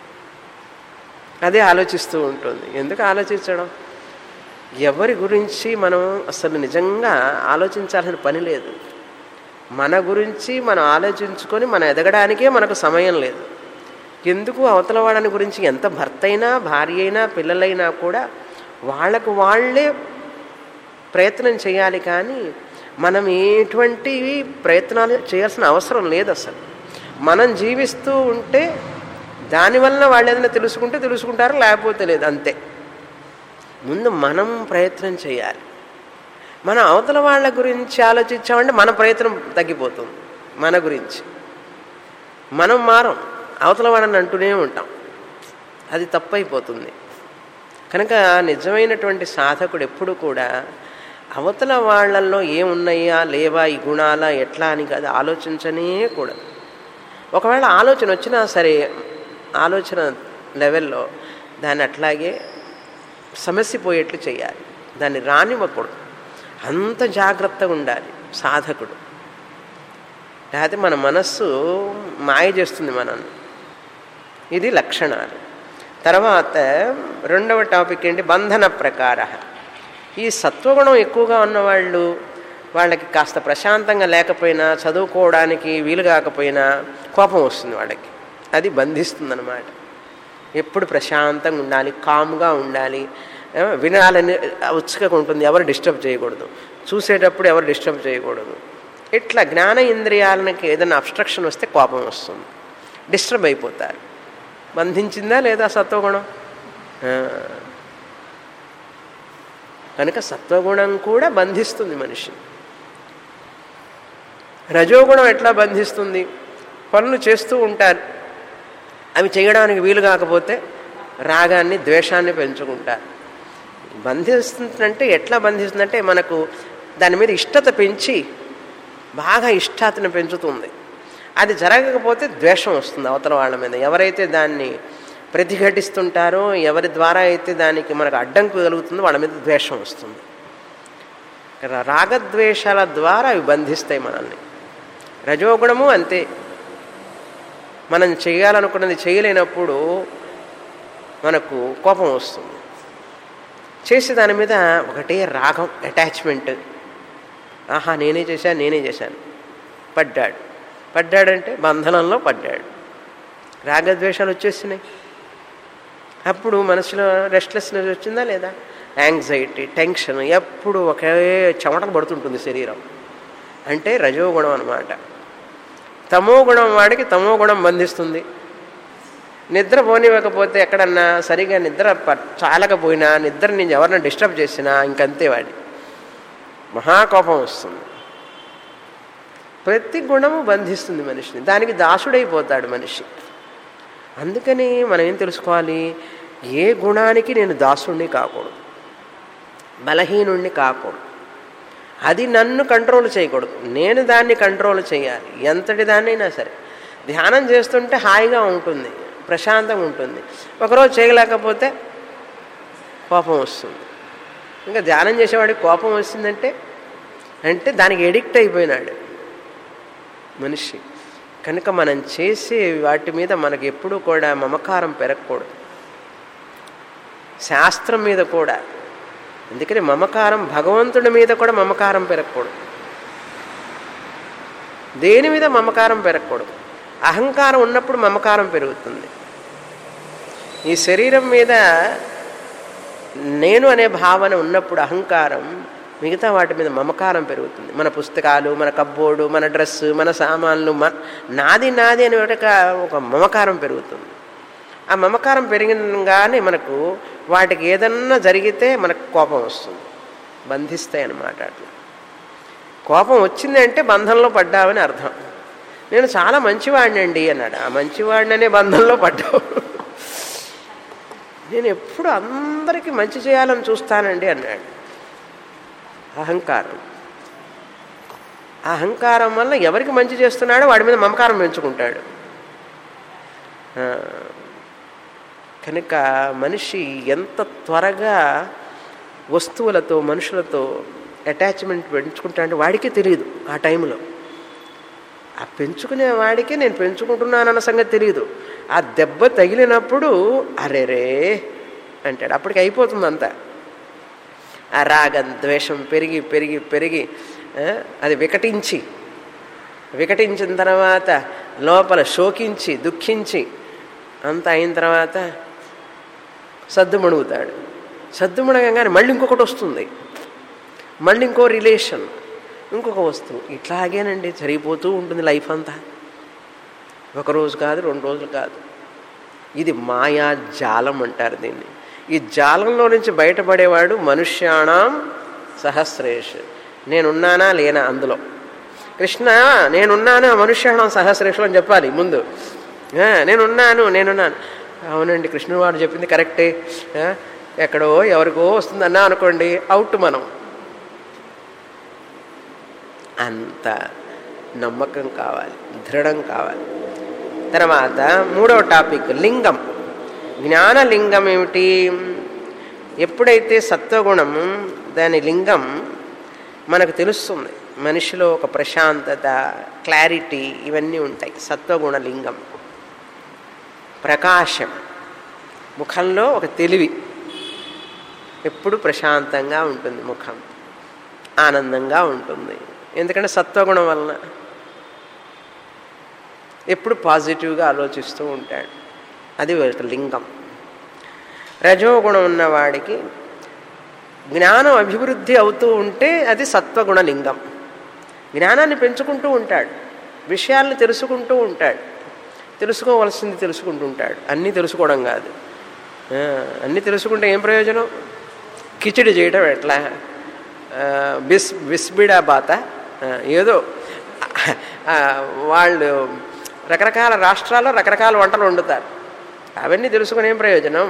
అదే ఆలోచిస్తూ ఉంటుంది ఎందుకు ఆలోచించడం ఎవరి గురించి మనం అసలు నిజంగా ఆలోచించాల్సిన పని లేదు మన గురించి మనం ఆలోచించుకొని మనం ఎదగడానికే మనకు సమయం లేదు ఎందుకు అవతల వాళ్ళని గురించి ఎంత భర్త అయినా భార్య అయినా పిల్లలైనా కూడా వాళ్ళకు వాళ్ళే ప్రయత్నం చేయాలి కానీ మనం ఎటువంటివి ప్రయత్నాలు చేయాల్సిన అవసరం లేదు అసలు మనం జీవిస్తూ ఉంటే దానివల్ల వాళ్ళు ఏదైనా తెలుసుకుంటే తెలుసుకుంటారు లేకపోతే లేదు అంతే ముందు మనం ప్రయత్నం చేయాలి మనం అవతల వాళ్ళ గురించి ఆలోచించామంటే మన ప్రయత్నం తగ్గిపోతుంది మన గురించి మనం మారం అవతల వాళ్ళని అంటూనే ఉంటాం అది తప్పైపోతుంది కనుక నిజమైనటువంటి సాధకుడు ఎప్పుడు కూడా అవతల వాళ్ళల్లో ఏమున్నాయా లేవా ఈ గుణాలా ఎట్లా అని కాదు ఆలోచించనే కూడదు ఒకవేళ ఆలోచన వచ్చినా సరే ఆలోచన లెవెల్లో దాన్ని అట్లాగే సమస్య పోయేట్లు చేయాలి దాన్ని రానివ్వకూడదు అంత జాగ్రత్తగా ఉండాలి సాధకుడు లేకపోతే మన మనస్సు మాయ చేస్తుంది మనల్ని ఇది లక్షణాలు తర్వాత రెండవ టాపిక్ ఏంటి బంధన ప్రకార ఈ సత్వగుణం ఎక్కువగా ఉన్నవాళ్ళు వాళ్ళకి కాస్త ప్రశాంతంగా లేకపోయినా చదువుకోవడానికి వీలు కాకపోయినా కోపం వస్తుంది వాళ్ళకి అది బంధిస్తుంది అనమాట ఎప్పుడు ప్రశాంతంగా ఉండాలి కామ్గా ఉండాలి వినాలని ఉత్సుకగా ఉంటుంది ఎవరు డిస్టర్బ్ చేయకూడదు చూసేటప్పుడు ఎవరు డిస్టర్బ్ చేయకూడదు ఇట్లా జ్ఞాన ఇంద్రియాలకి ఏదైనా అబ్స్ట్రక్షన్ వస్తే కోపం వస్తుంది డిస్టర్బ్ అయిపోతారు బంధించిందా లేదా సత్వగుణం కనుక సత్వగుణం కూడా బంధిస్తుంది మనిషి రజోగుణం ఎట్లా బంధిస్తుంది పనులు చేస్తూ ఉంటారు అవి చేయడానికి వీలు కాకపోతే రాగాన్ని ద్వేషాన్ని పెంచుకుంటారు బంధిస్తుందంటే ఎట్లా బంధిస్తుందంటే మనకు దాని మీద ఇష్టత పెంచి బాగా ఇష్టాతను పెంచుతుంది అది జరగకపోతే ద్వేషం వస్తుంది అవతల వాళ్ళ మీద ఎవరైతే దాన్ని ప్రతిఘటిస్తుంటారో ఎవరి ద్వారా అయితే దానికి మనకు అడ్డంకు కలుగుతుందో వాళ్ళ మీద ద్వేషం వస్తుంది రాగద్వేషాల ద్వారా అవి బంధిస్తాయి మనల్ని రజోగుణము అంతే మనం చేయాలనుకున్నది చేయలేనప్పుడు మనకు కోపం వస్తుంది చేసే దాని మీద ఒకటే రాగం అటాచ్మెంట్ ఆహా నేనే చేశాను నేనే చేశాను పడ్డాడు పడ్డాడంటే బంధనంలో పడ్డాడు రాగద్వేషాలు వచ్చేసినాయి అప్పుడు మనసులో రెస్ట్లెస్నెస్ వచ్చిందా లేదా యాంగ్జైటీ టెన్షన్ ఎప్పుడు ఒకే చెమటలు పడుతుంటుంది శరీరం అంటే రజోగుణం అనమాట తమో గుణం వాడికి తమో గుణం బంధిస్తుంది నిద్ర పోనివ్వకపోతే ఎక్కడన్నా సరిగా నిద్ర చాలకపోయినా నిద్ర నేను ఎవరిని డిస్టర్బ్ చేసినా ఇంకంతే వాడి మహాకోపం వస్తుంది ప్రతి గుణము బంధిస్తుంది మనిషిని దానికి దాసుడైపోతాడు మనిషి అందుకని మనం ఏం తెలుసుకోవాలి ఏ గుణానికి నేను దాసుడిని కాకూడదు బలహీనుణ్ణి కాకూడదు అది నన్ను కంట్రోల్ చేయకూడదు నేను దాన్ని కంట్రోల్ చేయాలి ఎంతటి దాన్నైనా సరే ధ్యానం చేస్తుంటే హాయిగా ఉంటుంది ప్రశాంతంగా ఉంటుంది ఒకరోజు చేయలేకపోతే కోపం వస్తుంది ఇంకా ధ్యానం చేసేవాడికి కోపం వస్తుందంటే అంటే దానికి ఎడిక్ట్ అయిపోయినాడు మనిషి కనుక మనం చేసే వాటి మీద మనకు ఎప్పుడూ కూడా మమకారం పెరగకూడదు శాస్త్రం మీద కూడా అందుకని మమకారం భగవంతుడి మీద కూడా మమకారం పెరగకూడదు దేని మీద మమకారం పెరగకూడదు అహంకారం ఉన్నప్పుడు మమకారం పెరుగుతుంది ఈ శరీరం మీద నేను అనే భావన ఉన్నప్పుడు అహంకారం మిగతా వాటి మీద మమకారం పెరుగుతుంది మన పుస్తకాలు మన కబ్బోర్డు మన డ్రెస్సు మన సామాన్లు మన నాది నాది అనే ఒక ఒక మమకారం పెరుగుతుంది ఆ మమకారం పెరిగినగానే మనకు వాటికి ఏదన్నా జరిగితే మనకు కోపం వస్తుంది బంధిస్తాయి అన్నమాట అట్లా కోపం వచ్చిందంటే బంధంలో పడ్డావని అర్థం నేను చాలా మంచివాడినండి అన్నాడు ఆ మంచివాడిననే బంధంలో పడ్డావు నేను ఎప్పుడు అందరికీ మంచి చేయాలని చూస్తానండి అన్నాడు అహంకారం ఆ అహంకారం వల్ల ఎవరికి మంచి చేస్తున్నాడో వాడి మీద మమకారం పెంచుకుంటాడు ఆ, కనుక మనిషి ఎంత త్వరగా వస్తువులతో మనుషులతో అటాచ్మెంట్ పెంచుకుంటాడంటే వాడికే తెలియదు ఆ టైంలో ఆ పెంచుకునే వాడికే నేను పెంచుకుంటున్నానన్న సంగతి తెలియదు ఆ దెబ్బ తగిలినప్పుడు అరేరే అంటాడు అప్పటికి అయిపోతుంది అంతా ఆ రాగం ద్వేషం పెరిగి పెరిగి పెరిగి ఆ, అది వికటించి వికటించిన తర్వాత లోపల శోకించి దుఃఖించి అంత అయిన తర్వాత సద్దుమణుగుతాడు సద్దుమణగంగానే మళ్ళీ ఇంకొకటి వస్తుంది మళ్ళీ ఇంకో రిలేషన్ ఇంకొక వస్తువు ఇట్లాగేనండి జరిగిపోతూ ఉంటుంది లైఫ్ అంతా ఒక రోజు కాదు రెండు రోజులు కాదు ఇది మాయా జాలం అంటారు దీన్ని ఈ జాలంలో నుంచి బయటపడేవాడు మనుష్యాణం సహస్రేష్ నేనున్నానా లేనా అందులో కృష్ణ నేనున్నానా మనుష్యాణం సహస్రేషులు అని చెప్పాలి ముందు ఆ, నేనున్నాను నేనున్నాను అవునండి కృష్ణువాడు చెప్పింది కరెక్టే ఆ, ఎక్కడో ఎవరికో వస్తుందన్నా అనుకోండి అవుట్ మనం అంత నమ్మకం కావాలి దృఢం కావాలి తర్వాత మూడవ టాపిక్ లింగం జ్ఞానలింగం ఏమిటి ఎప్పుడైతే సత్వగుణం దాని లింగం మనకు తెలుస్తుంది మనిషిలో ఒక ప్రశాంతత క్లారిటీ ఇవన్నీ ఉంటాయి సత్వగుణ లింగం ప్రకాశం ముఖంలో ఒక తెలివి ఎప్పుడు ప్రశాంతంగా ఉంటుంది ముఖం ఆనందంగా ఉంటుంది ఎందుకంటే సత్వగుణం వలన ఎప్పుడు పాజిటివ్గా ఆలోచిస్తూ ఉంటాడు అది ఒక లింగం రజోగుణం ఉన్నవాడికి జ్ఞానం అభివృద్ధి అవుతూ ఉంటే అది సత్వగుణ లింగం జ్ఞానాన్ని పెంచుకుంటూ ఉంటాడు విషయాలను తెలుసుకుంటూ ఉంటాడు తెలుసుకోవలసింది తెలుసుకుంటూ ఉంటాడు అన్నీ తెలుసుకోవడం కాదు ఆ, అన్నీ తెలుసుకుంటే ఏం ప్రయోజనం కిచిడి చేయడం ఎట్లా ఆ, బిస్ బిస్బిడా బాత ఆ, ఏదో ఆ, వాళ్ళు రకరకాల రాష్ట్రాల్లో రకరకాల వంటలు వండుతారు అవన్నీ తెలుసుకుని ఏం ప్రయోజనం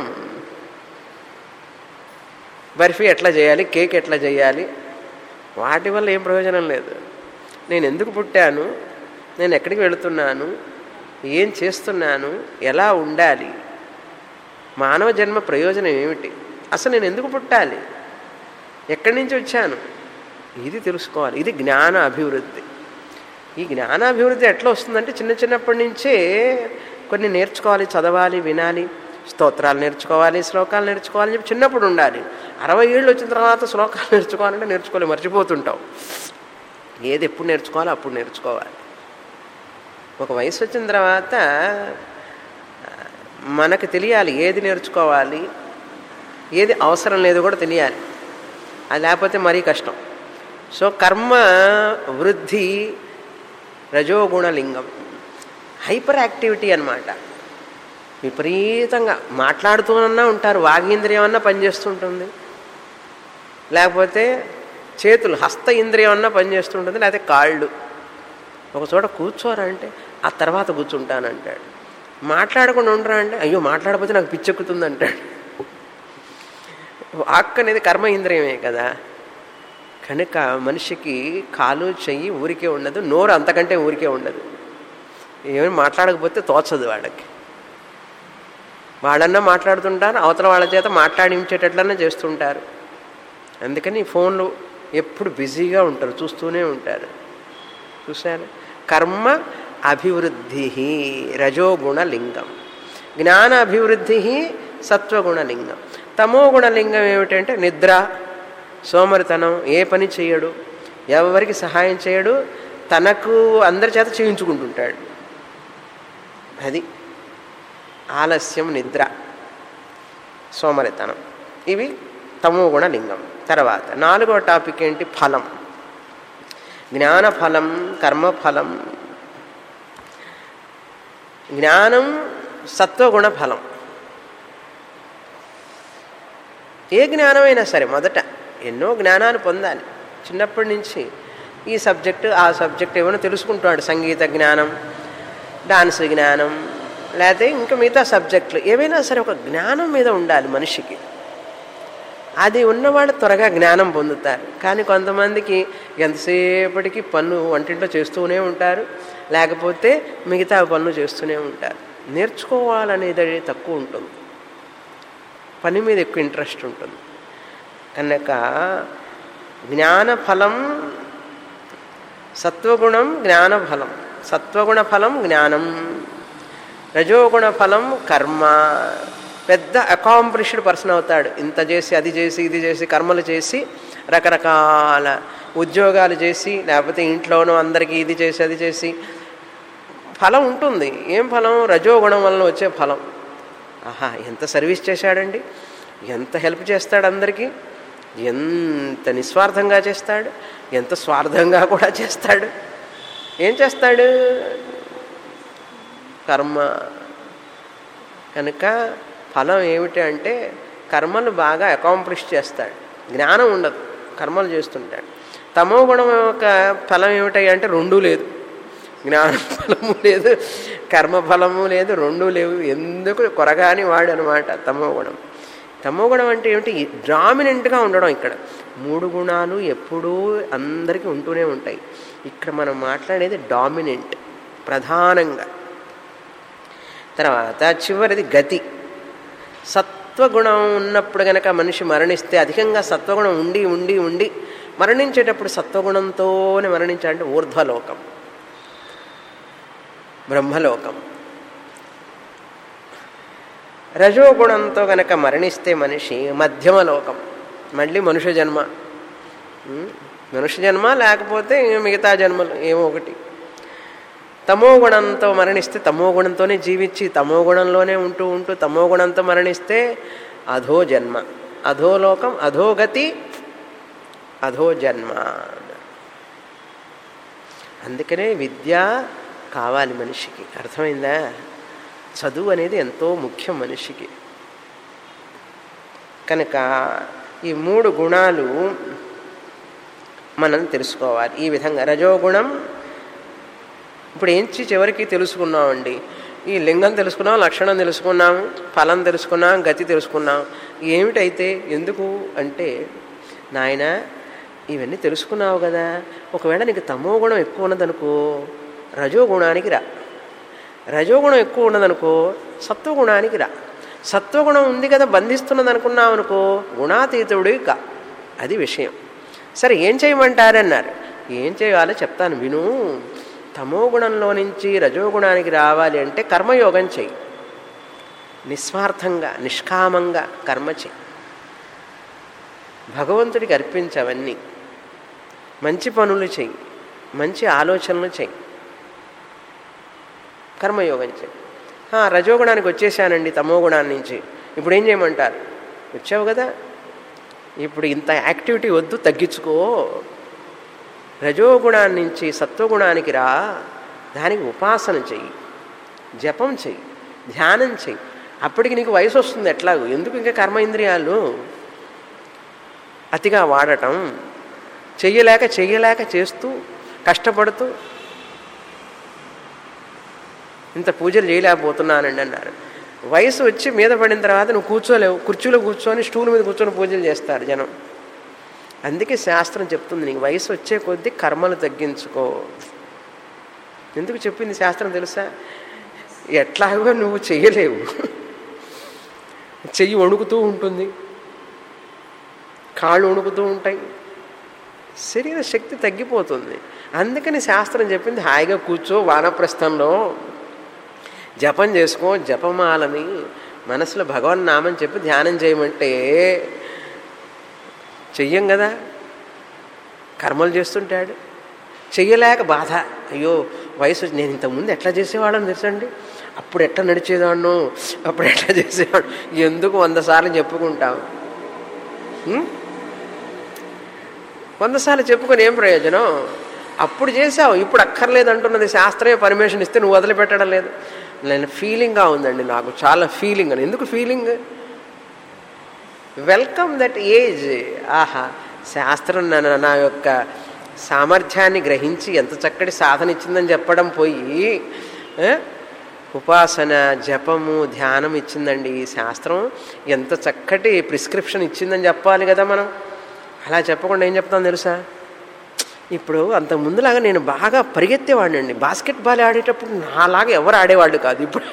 బర్ఫీ ఎట్లా చేయాలి కేక్ ఎట్లా చేయాలి వాటి వల్ల ఏం ప్రయోజనం లేదు నేను ఎందుకు పుట్టాను నేను ఎక్కడికి వెళుతున్నాను ఏం చేస్తున్నాను ఎలా ఉండాలి మానవ జన్మ ప్రయోజనం ఏమిటి అసలు నేను ఎందుకు పుట్టాలి ఎక్కడి నుంచి వచ్చాను ఇది తెలుసుకోవాలి ఇది జ్ఞాన అభివృద్ధి ఈ జ్ఞానాభివృద్ధి ఎట్లా వస్తుందంటే చిన్న చిన్నప్పటి నుంచే కొన్ని నేర్చుకోవాలి చదవాలి వినాలి స్తోత్రాలు నేర్చుకోవాలి శ్లోకాలు నేర్చుకోవాలని చెప్పి చిన్నప్పుడు ఉండాలి అరవై ఏళ్ళు వచ్చిన తర్వాత శ్లోకాలు నేర్చుకోవాలంటే నేర్చుకోవాలి మర్చిపోతుంటావు ఏది ఎప్పుడు నేర్చుకోవాలో అప్పుడు నేర్చుకోవాలి ఒక వయసు వచ్చిన తర్వాత మనకు తెలియాలి ఏది నేర్చుకోవాలి ఏది అవసరం లేదు కూడా తెలియాలి అది లేకపోతే మరీ కష్టం సో కర్మ వృద్ధి రజోగుణ లింగం హైపర్ యాక్టివిటీ అనమాట విపరీతంగా మాట్లాడుతూనన్నా ఉంటారు వాగీంద్రియం అన్నా పనిచేస్తుంటుంది లేకపోతే చేతులు హస్త ఇంద్రియం అన్నా పనిచేస్తుంటుంది లేకపోతే కాళ్ళు ఒక చోట కూర్చోరంటే ఆ తర్వాత కూర్చుంటానంటాడు మాట్లాడకుండా ఉండరా అంటే అయ్యో మాట్లాడకపోతే నాకు పిచ్చెక్కుతుంది అంటాడు వాక్ అనేది కర్మ ఇంద్రియమే కదా కనుక మనిషికి కాలు చెయ్యి ఊరికే ఉండదు నోరు అంతకంటే ఊరికే ఉండదు ఏమైనా మాట్లాడకపోతే తోచదు వాళ్ళకి వాళ్ళన్నా మాట్లాడుతుంటారు అవతల వాళ్ళ చేత మాట్లాడించేటట్లన్నా చేస్తుంటారు అందుకని ఫోన్లు ఎప్పుడు బిజీగా ఉంటారు చూస్తూనే ఉంటారు చూశారు కర్మ అభివృద్ధి రజోగుణ లింగం జ్ఞాన అభివృద్ధి సత్వగుణ లింగం తమోగుణ లింగం ఏమిటంటే నిద్ర సోమరితనం ఏ పని చేయడు ఎవరికి సహాయం చేయడు తనకు అందరి చేత చేయించుకుంటుంటాడు అది ఆలస్యం నిద్ర సోమరితనం ఇవి తమోగుణ లింగం తర్వాత నాలుగో టాపిక్ ఏంటి ఫలం జ్ఞానఫలం కర్మఫలం జ్ఞానం సత్వగుణ ఫలం ఏ జ్ఞానమైనా సరే మొదట ఎన్నో జ్ఞానాలు పొందాలి చిన్నప్పటి నుంచి ఈ సబ్జెక్టు ఆ సబ్జెక్ట్ ఏమైనా తెలుసుకుంటాడు సంగీత జ్ఞానం డాన్స్ జ్ఞానం లేకపోతే ఇంకా మిగతా సబ్జెక్టులు ఏవైనా సరే ఒక జ్ఞానం మీద ఉండాలి మనిషికి అది ఉన్నవాళ్ళు త్వరగా జ్ఞానం పొందుతారు కానీ కొంతమందికి ఎంతసేపటికి పనులు వంటింట్లో చేస్తూనే ఉంటారు లేకపోతే మిగతా పనులు చేస్తూనే ఉంటారు నేర్చుకోవాలనేది తక్కువ ఉంటుంది పని మీద ఎక్కువ ఇంట్రెస్ట్ ఉంటుంది కనుక జ్ఞానఫలం సత్వగుణం జ్ఞానఫలం సత్వగుణ ఫలం జ్ఞానం రజోగుణ ఫలం కర్మ పెద్ద అకాంప్లిష్డ్ పర్సన్ అవుతాడు ఇంత చేసి అది చేసి ఇది చేసి కర్మలు చేసి రకరకాల ఉద్యోగాలు చేసి లేకపోతే ఇంట్లోనూ అందరికీ ఇది చేసి అది చేసి ఫలం ఉంటుంది ఏం ఫలం రజోగుణం వలన వచ్చే ఫలం ఆహా ఎంత సర్వీస్ చేశాడండి ఎంత హెల్ప్ చేస్తాడు అందరికీ ఎంత నిస్వార్థంగా చేస్తాడు ఎంత స్వార్థంగా కూడా చేస్తాడు ఏం చేస్తాడు కర్మ కనుక ఫలం ఏమిటి అంటే కర్మలు బాగా అకాంప్లిష్ చేస్తాడు జ్ఞానం ఉండదు కర్మలు చేస్తుంటాడు తమో గుణం యొక్క ఫలం ఏమిటాయి అంటే రెండూ లేదు జ్ఞాన ఫలము లేదు కర్మ ఫలము లేదు రెండూ లేవు ఎందుకు కొరగాని వాడు అనమాట తమో గుణం తమో గుణం అంటే ఏమిటి డామినెంట్గా ఉండడం ఇక్కడ మూడు గుణాలు ఎప్పుడూ అందరికీ ఉంటూనే ఉంటాయి ఇక్కడ మనం మాట్లాడేది డామినెంట్ ప్రధానంగా తర్వాత చివరిది గతి సత్వగుణం ఉన్నప్పుడు గనక మనిషి మరణిస్తే అధికంగా సత్వగుణం ఉండి ఉండి ఉండి మరణించేటప్పుడు సత్వగుణంతోనే మరణించాలంటే ఊర్ధ్వలోకం బ్రహ్మలోకం రజోగుణంతో గనక మరణిస్తే మనిషి మధ్యమ లోకం మళ్ళీ మనుష్య జన్మ ఉం? మనుష్య జన్మ లేకపోతే మిగతా జన్మలు ఏమో ఒకటి తమో గుణంతో మరణిస్తే తమో గుణంతోనే జీవించి తమో గుణంలోనే ఉంటూ ఉంటూ తమో గుణంతో మరణిస్తే అధో జన్మ అధోలోకం అధోగతి అధో జన్మ అందుకనే విద్య కావాలి మనిషికి అర్థమైందా చదువు అనేది ఎంతో ముఖ్యం మనిషికి కనుక ఈ మూడు గుణాలు మనం తెలుసుకోవాలి ఈ విధంగా రజోగుణం ఇప్పుడు ఏంచి చివరికి తెలుసుకున్నామండి ఈ లింగం తెలుసుకున్నాం లక్షణం తెలుసుకున్నాం ఫలం తెలుసుకున్నాం గతి తెలుసుకున్నాం ఏమిటైతే ఎందుకు అంటే నాయన ఇవన్నీ తెలుసుకున్నావు కదా ఒకవేళ నీకు తమో గుణం ఎక్కువ ఉన్నదనుకో రజోగుణానికి రా రజోగుణం ఎక్కువ ఉన్నదనుకో సత్వగుణానికి రా సత్వగుణం ఉంది కదా బంధిస్తున్నది అనుకున్నావు అనుకో గుణాతీతుడు కా అది విషయం సరే ఏం చేయమంటారన్నారు ఏం చేయాలో చెప్తాను విను తమో గుణంలో నుంచి రజోగుణానికి రావాలి అంటే కర్మయోగం చెయ్యి నిస్వార్థంగా నిష్కామంగా కర్మ చెయ్యి భగవంతుడికి అర్పించవన్నీ మంచి పనులు చెయ్యి మంచి ఆలోచనలు చెయ్యి కర్మయోగం చెయ్యి "ఆ, రజోగుణానికి వచ్చేసానండి తమో గుణాన్ని నుంచి ఇప్పుడు ఏం చేయమంటారు వచ్చావు కదా ఇప్పుడు ఇంత యాక్టివిటీ వద్దు తగ్గించుకో రజోగుణాన్ని నుంచి సత్వగుణానికి రా దానికి ఉపాసన చెయ్యి జపం చెయ్యి ధ్యానం చెయ్యి అప్పటికి నీకు వయసు వస్తుంది ఎట్లాగో ఎందుకు ఇంకా కర్మ ఇంద్రియాలు అతిగా వాడటం చెయ్యలేక చెయ్యలేక చేస్తూ కష్టపడుతూ ఇంత పూజలు చేయలేకపోతున్నానండి అన్నారు వయసు వచ్చి మీద పడిన తర్వాత నువ్వు కూర్చోలేవు కుర్చీలో కూర్చొని స్టూల్ మీద కూర్చొని పూజలు చేస్తారు జనం అందుకే శాస్త్రం చెప్తుంది నీకు వయసు వచ్చే కొద్దీ కర్మలు తగ్గించుకో ఎందుకు చెప్పింది శాస్త్రం తెలుసా ఎట్లాగో నువ్వు చెయ్యలేవు చెయ్యి వణుకుతూ ఉంటుంది కాళ్ళు వణుకుతూ ఉంటాయి శరీర శక్తి తగ్గిపోతుంది అందుకని శాస్త్రం చెప్పింది హాయిగా కూర్చో వానప్రస్థంలో జపం చేసుకో జపమాలని మనసులో భగవన్ నామని చెప్పి ధ్యానం చేయమంటే చెయ్యం కదా కర్మలు చేస్తుంటాడు చెయ్యలేక బాధ అయ్యో వయసు నేను ఇంతకుముందు ఎట్లా చేసేవాళ్ళని తెలుసండి అప్పుడు ఎట్లా నడిచేదాన్ని అప్పుడు ఎట్లా చేసేవాడు ఎందుకు వంద సార్లు చెప్పుకుంటాం ఉం? వంద సార్లు చెప్పుకొని ఏం ప్రయోజనం అప్పుడు చేసావు ఇప్పుడు అక్కర్లేదు అంటున్నది శాస్త్రమే పర్మిషన్ ఇస్తే నువ్వు వదిలిపెట్టడం లేదు నేను ఫీలింగ్గా ఉందండి నాకు చాలా ఫీలింగ్ అని ఎందుకు ఫీలింగ్ వెల్కమ్ దట్ ఏజ్ ఆహా శాస్త్రం నా నా యొక్క సామర్థ్యాన్ని గ్రహించి ఎంత చక్కటి సాధన ఇచ్చిందని చెప్పడం పోయి ఆ, ఉపాసన జపము ధ్యానం ఇచ్చిందండి ఈ శాస్త్రం ఎంత చక్కటి ప్రిస్క్రిప్షన్ ఇచ్చిందని చెప్పాలి కదా మనం అలా చెప్పకుండా ఏం చెప్తాం తెలుసా ఇప్పుడు అంత ముందులాగా నేను బాగా పరిగెత్తేవాడినండి బాస్కెట్ బాల్ ఆడేటప్పుడు నాలాగా ఎవరు ఆడేవాళ్ళు కాదు ఇప్పుడు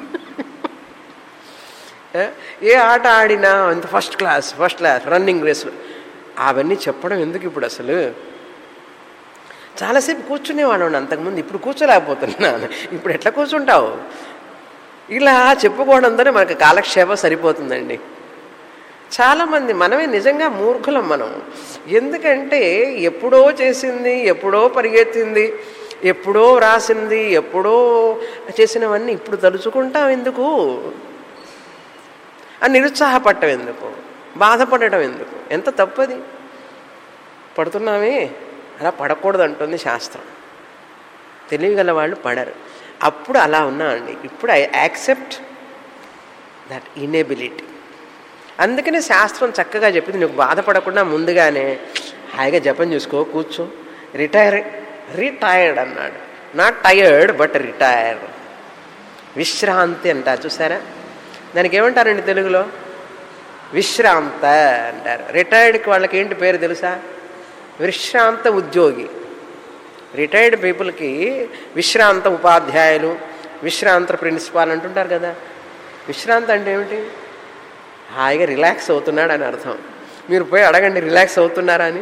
ఏ? ఏ ఆట ఆడినా అంత first class first class running రేసులు అవన్నీ చెప్పడం ఎందుకు ఇప్పుడు అసలు చాలాసేపు కూర్చునేవాడు అంతకుముందు ఇప్పుడు కూర్చోలేకపోతున్నాను ఇప్పుడు ఎట్లా కూర్చుంటావు ఇలా చెప్పుకోవడంతోనే మనకు కాలక్షేపం సరిపోతుందండి చాలామంది మనమే నిజంగా మూర్ఖులం మనం ఎందుకంటే ఎప్పుడో చేసింది ఎప్పుడో పరిగెత్తింది ఎప్పుడో రాసింది ఎప్పుడో చేసినవన్నీ ఇప్పుడు తలుచుకుంటాం ఎందుకు అని నిరుత్సాహపడటం ఎందుకు బాధపడటం ఎందుకు ఎంత తప్పది పడుతున్నామే అలా పడకూడదు అంటుంది శాస్త్రం తెలియగల వాళ్ళు పడరు అప్పుడు అలా ఉన్నా అండి ఇప్పుడు ఐ యాక్సెప్ట్ దట్ ఇనేబిలిటీ అందుకనే శాస్త్రం చక్కగా చెప్పింది నీకు బాధపడకుండా ముందుగానే హాయిగా జపం చూసుకో కూర్చో రిటైర్ రిటైర్డ్ అన్నాడు నాట్ టయర్డ్ బట్ రిటైర్డ్ విశ్రాంతి అంటారు చూసారా దానికి ఏమంటారండి తెలుగులో విశ్రాంత అంటారు రిటైర్డ్కి వాళ్ళకి ఏంటి పేరు తెలుసా విశ్రాంత ఉద్యోగి రిటైర్డ్ పీపుల్కి విశ్రాంత ఉపాధ్యాయులు విశ్రాంత ప్రిన్సిపాల్ అంటుంటారు కదా విశ్రాంతి అంటే ఏమిటి హాయిగా రిలాక్స్ అవుతున్నాడు అని అర్థం మీరు పోయి అడగండి రిలాక్స్ అవుతున్నారా అని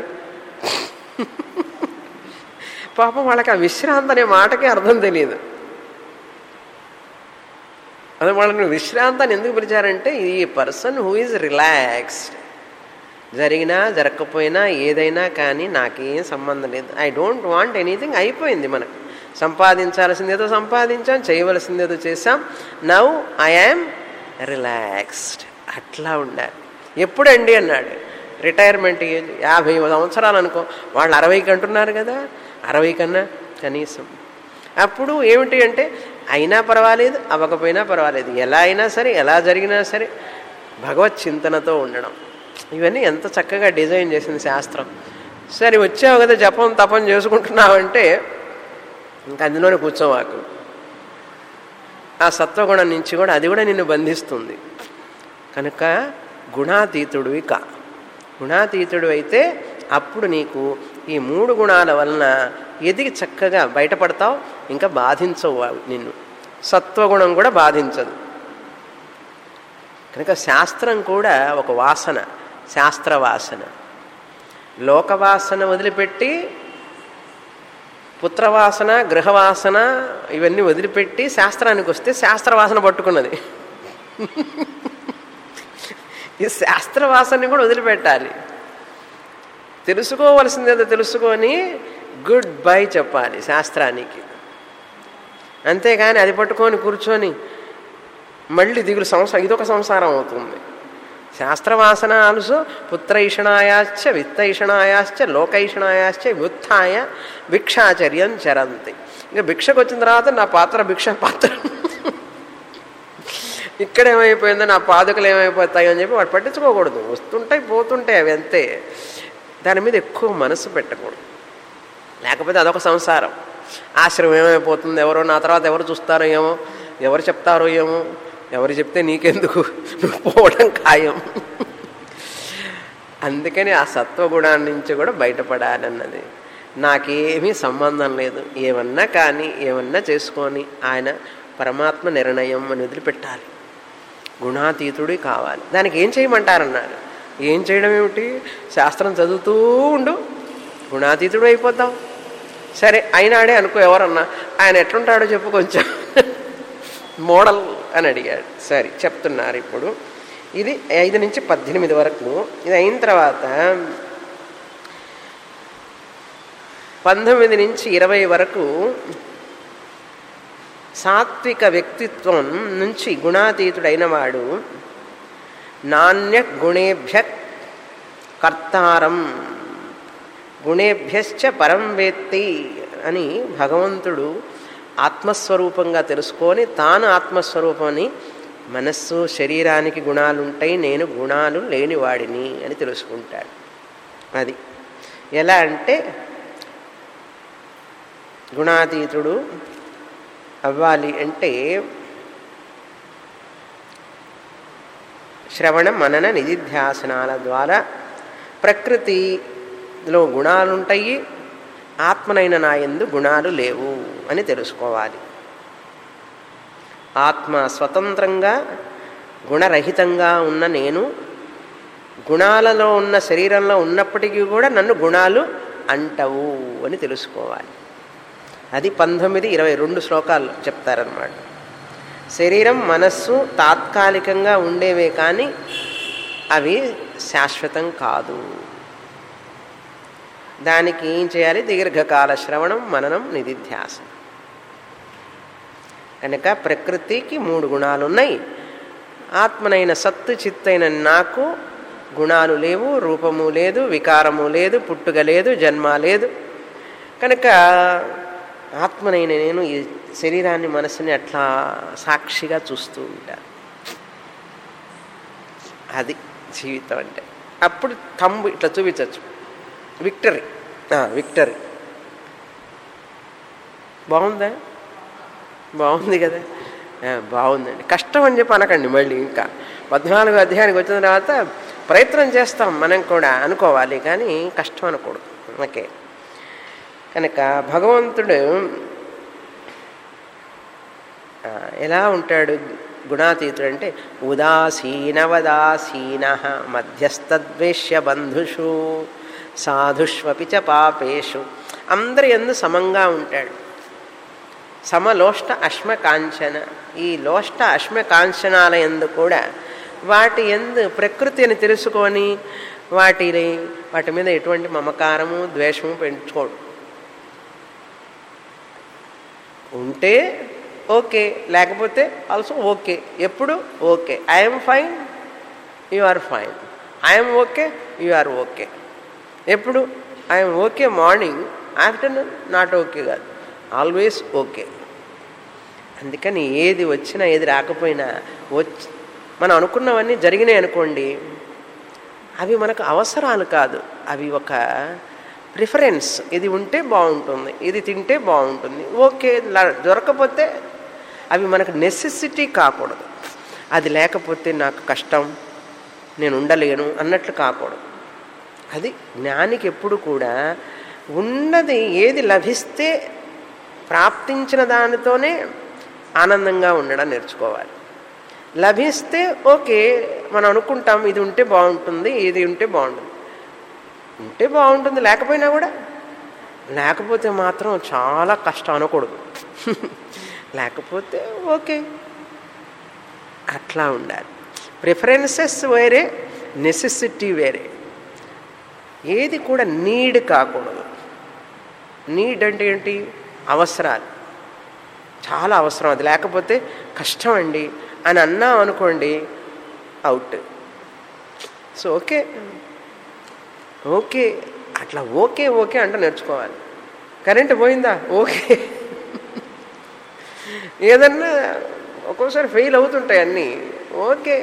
పాపం వాళ్ళకి ఆ విశ్రాంతి అనే మాటకే అర్థం తెలియదు అదే వాళ్ళని విశ్రాంతాన్ని ఎందుకు పిలిచారంటే ఈ పర్సన్ హూ ఈజ్ రిలాక్స్డ్ జరిగినా జరగకపోయినా ఏదైనా కానీ నాకేం సంబంధం లేదు ఐ డోంట్ వాంట్ ఎనీథింగ్ అయిపోయింది మనకు సంపాదించాల్సిందేదో సంపాదించాం చేయవలసిందేదో చేసాం నవ్ ఐ యామ్ రిలాక్స్డ్ అట్లా ఉండాలి ఎప్పుడండి అన్నాడు రిటైర్మెంట్ ఏజ్ యాభై సంవత్సరాలు అనుకో వాళ్ళు అరవైకి అంటున్నారు కదా అరవై కన్నా కనీసం అప్పుడు ఏమిటి అంటే అయినా పర్వాలేదు అవ్వకపోయినా పర్వాలేదు ఎలా అయినా సరే ఎలా జరిగినా సరే భగవత్ చింతనతో ఉండడం ఇవన్నీ ఎంత చక్కగా డిజైన్ చేసింది శాస్త్రం సరే వచ్చావు కదా జపం తపం చేసుకుంటున్నావంటే ఇంకా అందులోనే కూర్చోవాకు ఆ సత్వగుణం నుంచి కూడా అది కూడా నిన్ను బంధిస్తుంది కనుక గుణాతీతుడివి కా గుణాతీతుడు అయితే అప్పుడు నీకు ఈ మూడు గుణాల వలన ఎదిగి చక్కగా బయటపడతావు ఇంకా బాధించవు అవి నిన్ను సత్వగుణం కూడా బాధించదు కనుక శాస్త్రం కూడా ఒక వాసన శాస్త్రవాసన లోకవాసన వదిలిపెట్టి పుత్రవాసన గృహవాసన ఇవన్నీ వదిలిపెట్టి శాస్త్రానికి వస్తే శాస్త్రవాసన పట్టుకున్నది ఈ శాస్త్రవాసనని కూడా వదిలిపెట్టాలి తెలుసుకోవలసిందేదో తెలుసుకొని గుడ్ బై చెప్పాలి శాస్త్రానికి అంతేగాని అది పట్టుకొని కూర్చొని మళ్ళీ దిగులు సంసారం ఇదొక సంసారం అవుతుంది శాస్త్రవాసన ఆల్సో పుత్రైషణాయాశ్చ విత్తైషణాయాశ్చ లోకైషణాయాశ్చ వ్యుత్థాయ భిక్షాచర్యం చరంతి ఇంకా భిక్షకు వచ్చిన తర్వాత నా పాత్ర భిక్ష పాత్ర ఇక్కడ ఏమైపోయిందో నా పాదుకలు ఏమైపోతాయి అని చెప్పి వాడు పట్టించుకోకూడదు వస్తుంటాయి పోతుంటాయి అవి అంతే దాని మీద ఎక్కువ మనసు పెట్టకూడదు లేకపోతే అదొక సంసారం ఆశ్రమం ఏమైపోతుంది ఎవరో నా తర్వాత ఎవరు చూస్తారో ఏమో ఎవరు చెప్తారో ఏమో ఎవరు చెప్తే నీకెందుకు నువ్వు పోవడం ఖాయం అందుకని ఆ సత్వగుణాన్ని నుంచి కూడా బయటపడాలన్నది నాకేమీ సంబంధం లేదు ఏమన్నా కానీ ఏమన్నా చేసుకొని ఆయన పరమాత్మ నిర్ణయం అని వదిలిపెట్టాలి గుణాతీతుడి కావాలి దానికి ఏం చేయమంటారన్నారు ఏం చేయడం ఏమిటి శాస్త్రం చదువుతూ ఉండు గుణాతీతుడు అయిపోతావు సరే అయినాడే అనుకో ఎవరన్నా ఆయన ఎట్లుంటాడో చెప్పు కొంచెం మోడల్ అని అడిగాడు సరే చెప్తున్నారు ఇప్పుడు ఇది ఐదు నుంచి పద్దెనిమిది వరకు ఇది అయిన తర్వాత పంతొమ్మిది నుంచి ఇరవై వరకు సాత్విక వ్యక్తిత్వం నుంచి గుణాతీతుడైన వాడు నాణ్య గుణేభ్య కర్తారం గుణేభ్యశ్చ పరం వేత్తి అని భగవంతుడు ఆత్మస్వరూపంగా తెలుసుకొని తాను ఆత్మస్వరూపమని మనస్సు శరీరానికి గుణాలుంటాయి నేను గుణాలు లేనివాడిని అని తెలుసుకుంటాడు అది ఎలా అంటే గుణాతీతుడు అవ్వాలి అంటే శ్రవణ మనన నిధిధ్యాసనాల ద్వారా ప్రకృతిలో గుణాలుంటాయి ఆత్మనైన నా ఎందు గుణాలు లేవు అని తెలుసుకోవాలి ఆత్మ స్వతంత్రంగా గుణరహితంగా ఉన్న నేను గుణాలలో ఉన్న శరీరంలో ఉన్నప్పటికీ కూడా నన్ను గుణాలు అంటవు అని తెలుసుకోవాలి అది పంతొమ్మిది ఇరవై రెండు శ్లోకాలు చెప్తారనమాట శరీరం మనస్సు తాత్కాలికంగా ఉండేవే కానీ అవి శాశ్వతం కాదు దానికి ఏం చేయాలి దీర్ఘకాల శ్రవణం మననం నిధిధ్యాసనం కనుక ప్రకృతికి మూడు గుణాలు ఉన్నాయి ఆత్మనైన సత్తు చిత్తైన నాకు గుణాలు లేవు రూపము లేదు వికారము లేదు పుట్టుక లేదు జన్మ లేదు కనుక ఆత్మనైన నేను ఈ శరీరాన్ని మనసుని అట్లా సాక్షిగా చూస్తూ ఉంటాను అది జీవితం అంటే అప్పుడు తంబు ఇట్లా చూపించవచ్చు విక్టరీ విక్టరీ బాగుందా బాగుంది కదా బాగుందండి కష్టం అని చెప్పి అనకండి మళ్ళీ ఇంకా పద్నాలుగు అధ్యాయానికి వచ్చిన తర్వాత ప్రయత్నం చేస్తాం మనం కూడా అనుకోవాలి కానీ కష్టం అనకూడదు ఓకే కనుక భగవంతుడు ఎలా ఉంటాడు గుణాతీతుడు అంటే ఉదాసీనవదాసీన మధ్యస్థద్వేష్య బంధుషు సాధుష్వపి చ పాపేషు అందరి ఎందు సమంగా ఉంటాడు సమలోష్ట అశ్మ కాంచన ఈ లోష్ట అశ్మ కాంచనాల ఎందు కూడా వాటి ఎందు ప్రకృతిని తెలుసుకొని వాటి వాటి మీద ఎటువంటి మమకారము ద్వేషము పెంచుకోడు ఉంటే ఓకే లేకపోతే ఆల్సో ఓకే ఎప్పుడు okay I'm fine you are fine I'm okay you are okay ఎప్పుడు I'm okay morning afternoon not okay కాదు ఆల్వేస్ ఓకే అందుకని ఏది వచ్చినా ఏది రాకపోయినా వచ్చి మనం అనుకున్నవన్నీ జరిగినాయి అనుకోండి అవి మనకు అవసరాలు కాదు అవి ఒక ప్రిఫరెన్స్ ఇది ఉంటే బాగుంటుంది ఇది తింటే బాగుంటుంది ఓకే దొరకపోతే అవి మనకు నెసెసిటీ కాకూడదు అది లేకపోతే నాకు కష్టం నేను ఉండలేను అన్నట్లు కాకూడదు అది జ్ఞానికి ఎప్పుడు కూడా ఉన్నది ఏది లభిస్తే ప్రాప్తించిన దానితోనే ఆనందంగా ఉండడం నేర్చుకోవాలి లభిస్తే ఓకే మనం అనుకుంటాం ఇది ఉంటే బాగుంటుంది ఇది ఉంటే బాగుంటుంది ఉంటే బాగుంటుంది లేకపోయినా కూడా లేకపోతే మాత్రం చాలా కష్టం అనకూడదు లేకపోతే ఓకే అట్లా ఉండాలి ప్రిఫరెన్సెస్ వేరే నెసెసిటీ వేరే ఏది కూడా నీడ్ కాకూడదు నీడ్ అంటే ఏంటి అవసరాలు చాలా అవసరం అది లేకపోతే కష్టం అండి అని అన్నాం అనుకోండి అవుట్ సో ఓకే ఓకే అట్లా ఓకే ఓకే అంట నేర్చుకోవాలి కరెంట్ పోయిందా ఓకే ఏదన్నా ఒక్కోసారి ఫెయిల్ అవుతుంటాయి అన్నీ ఓకే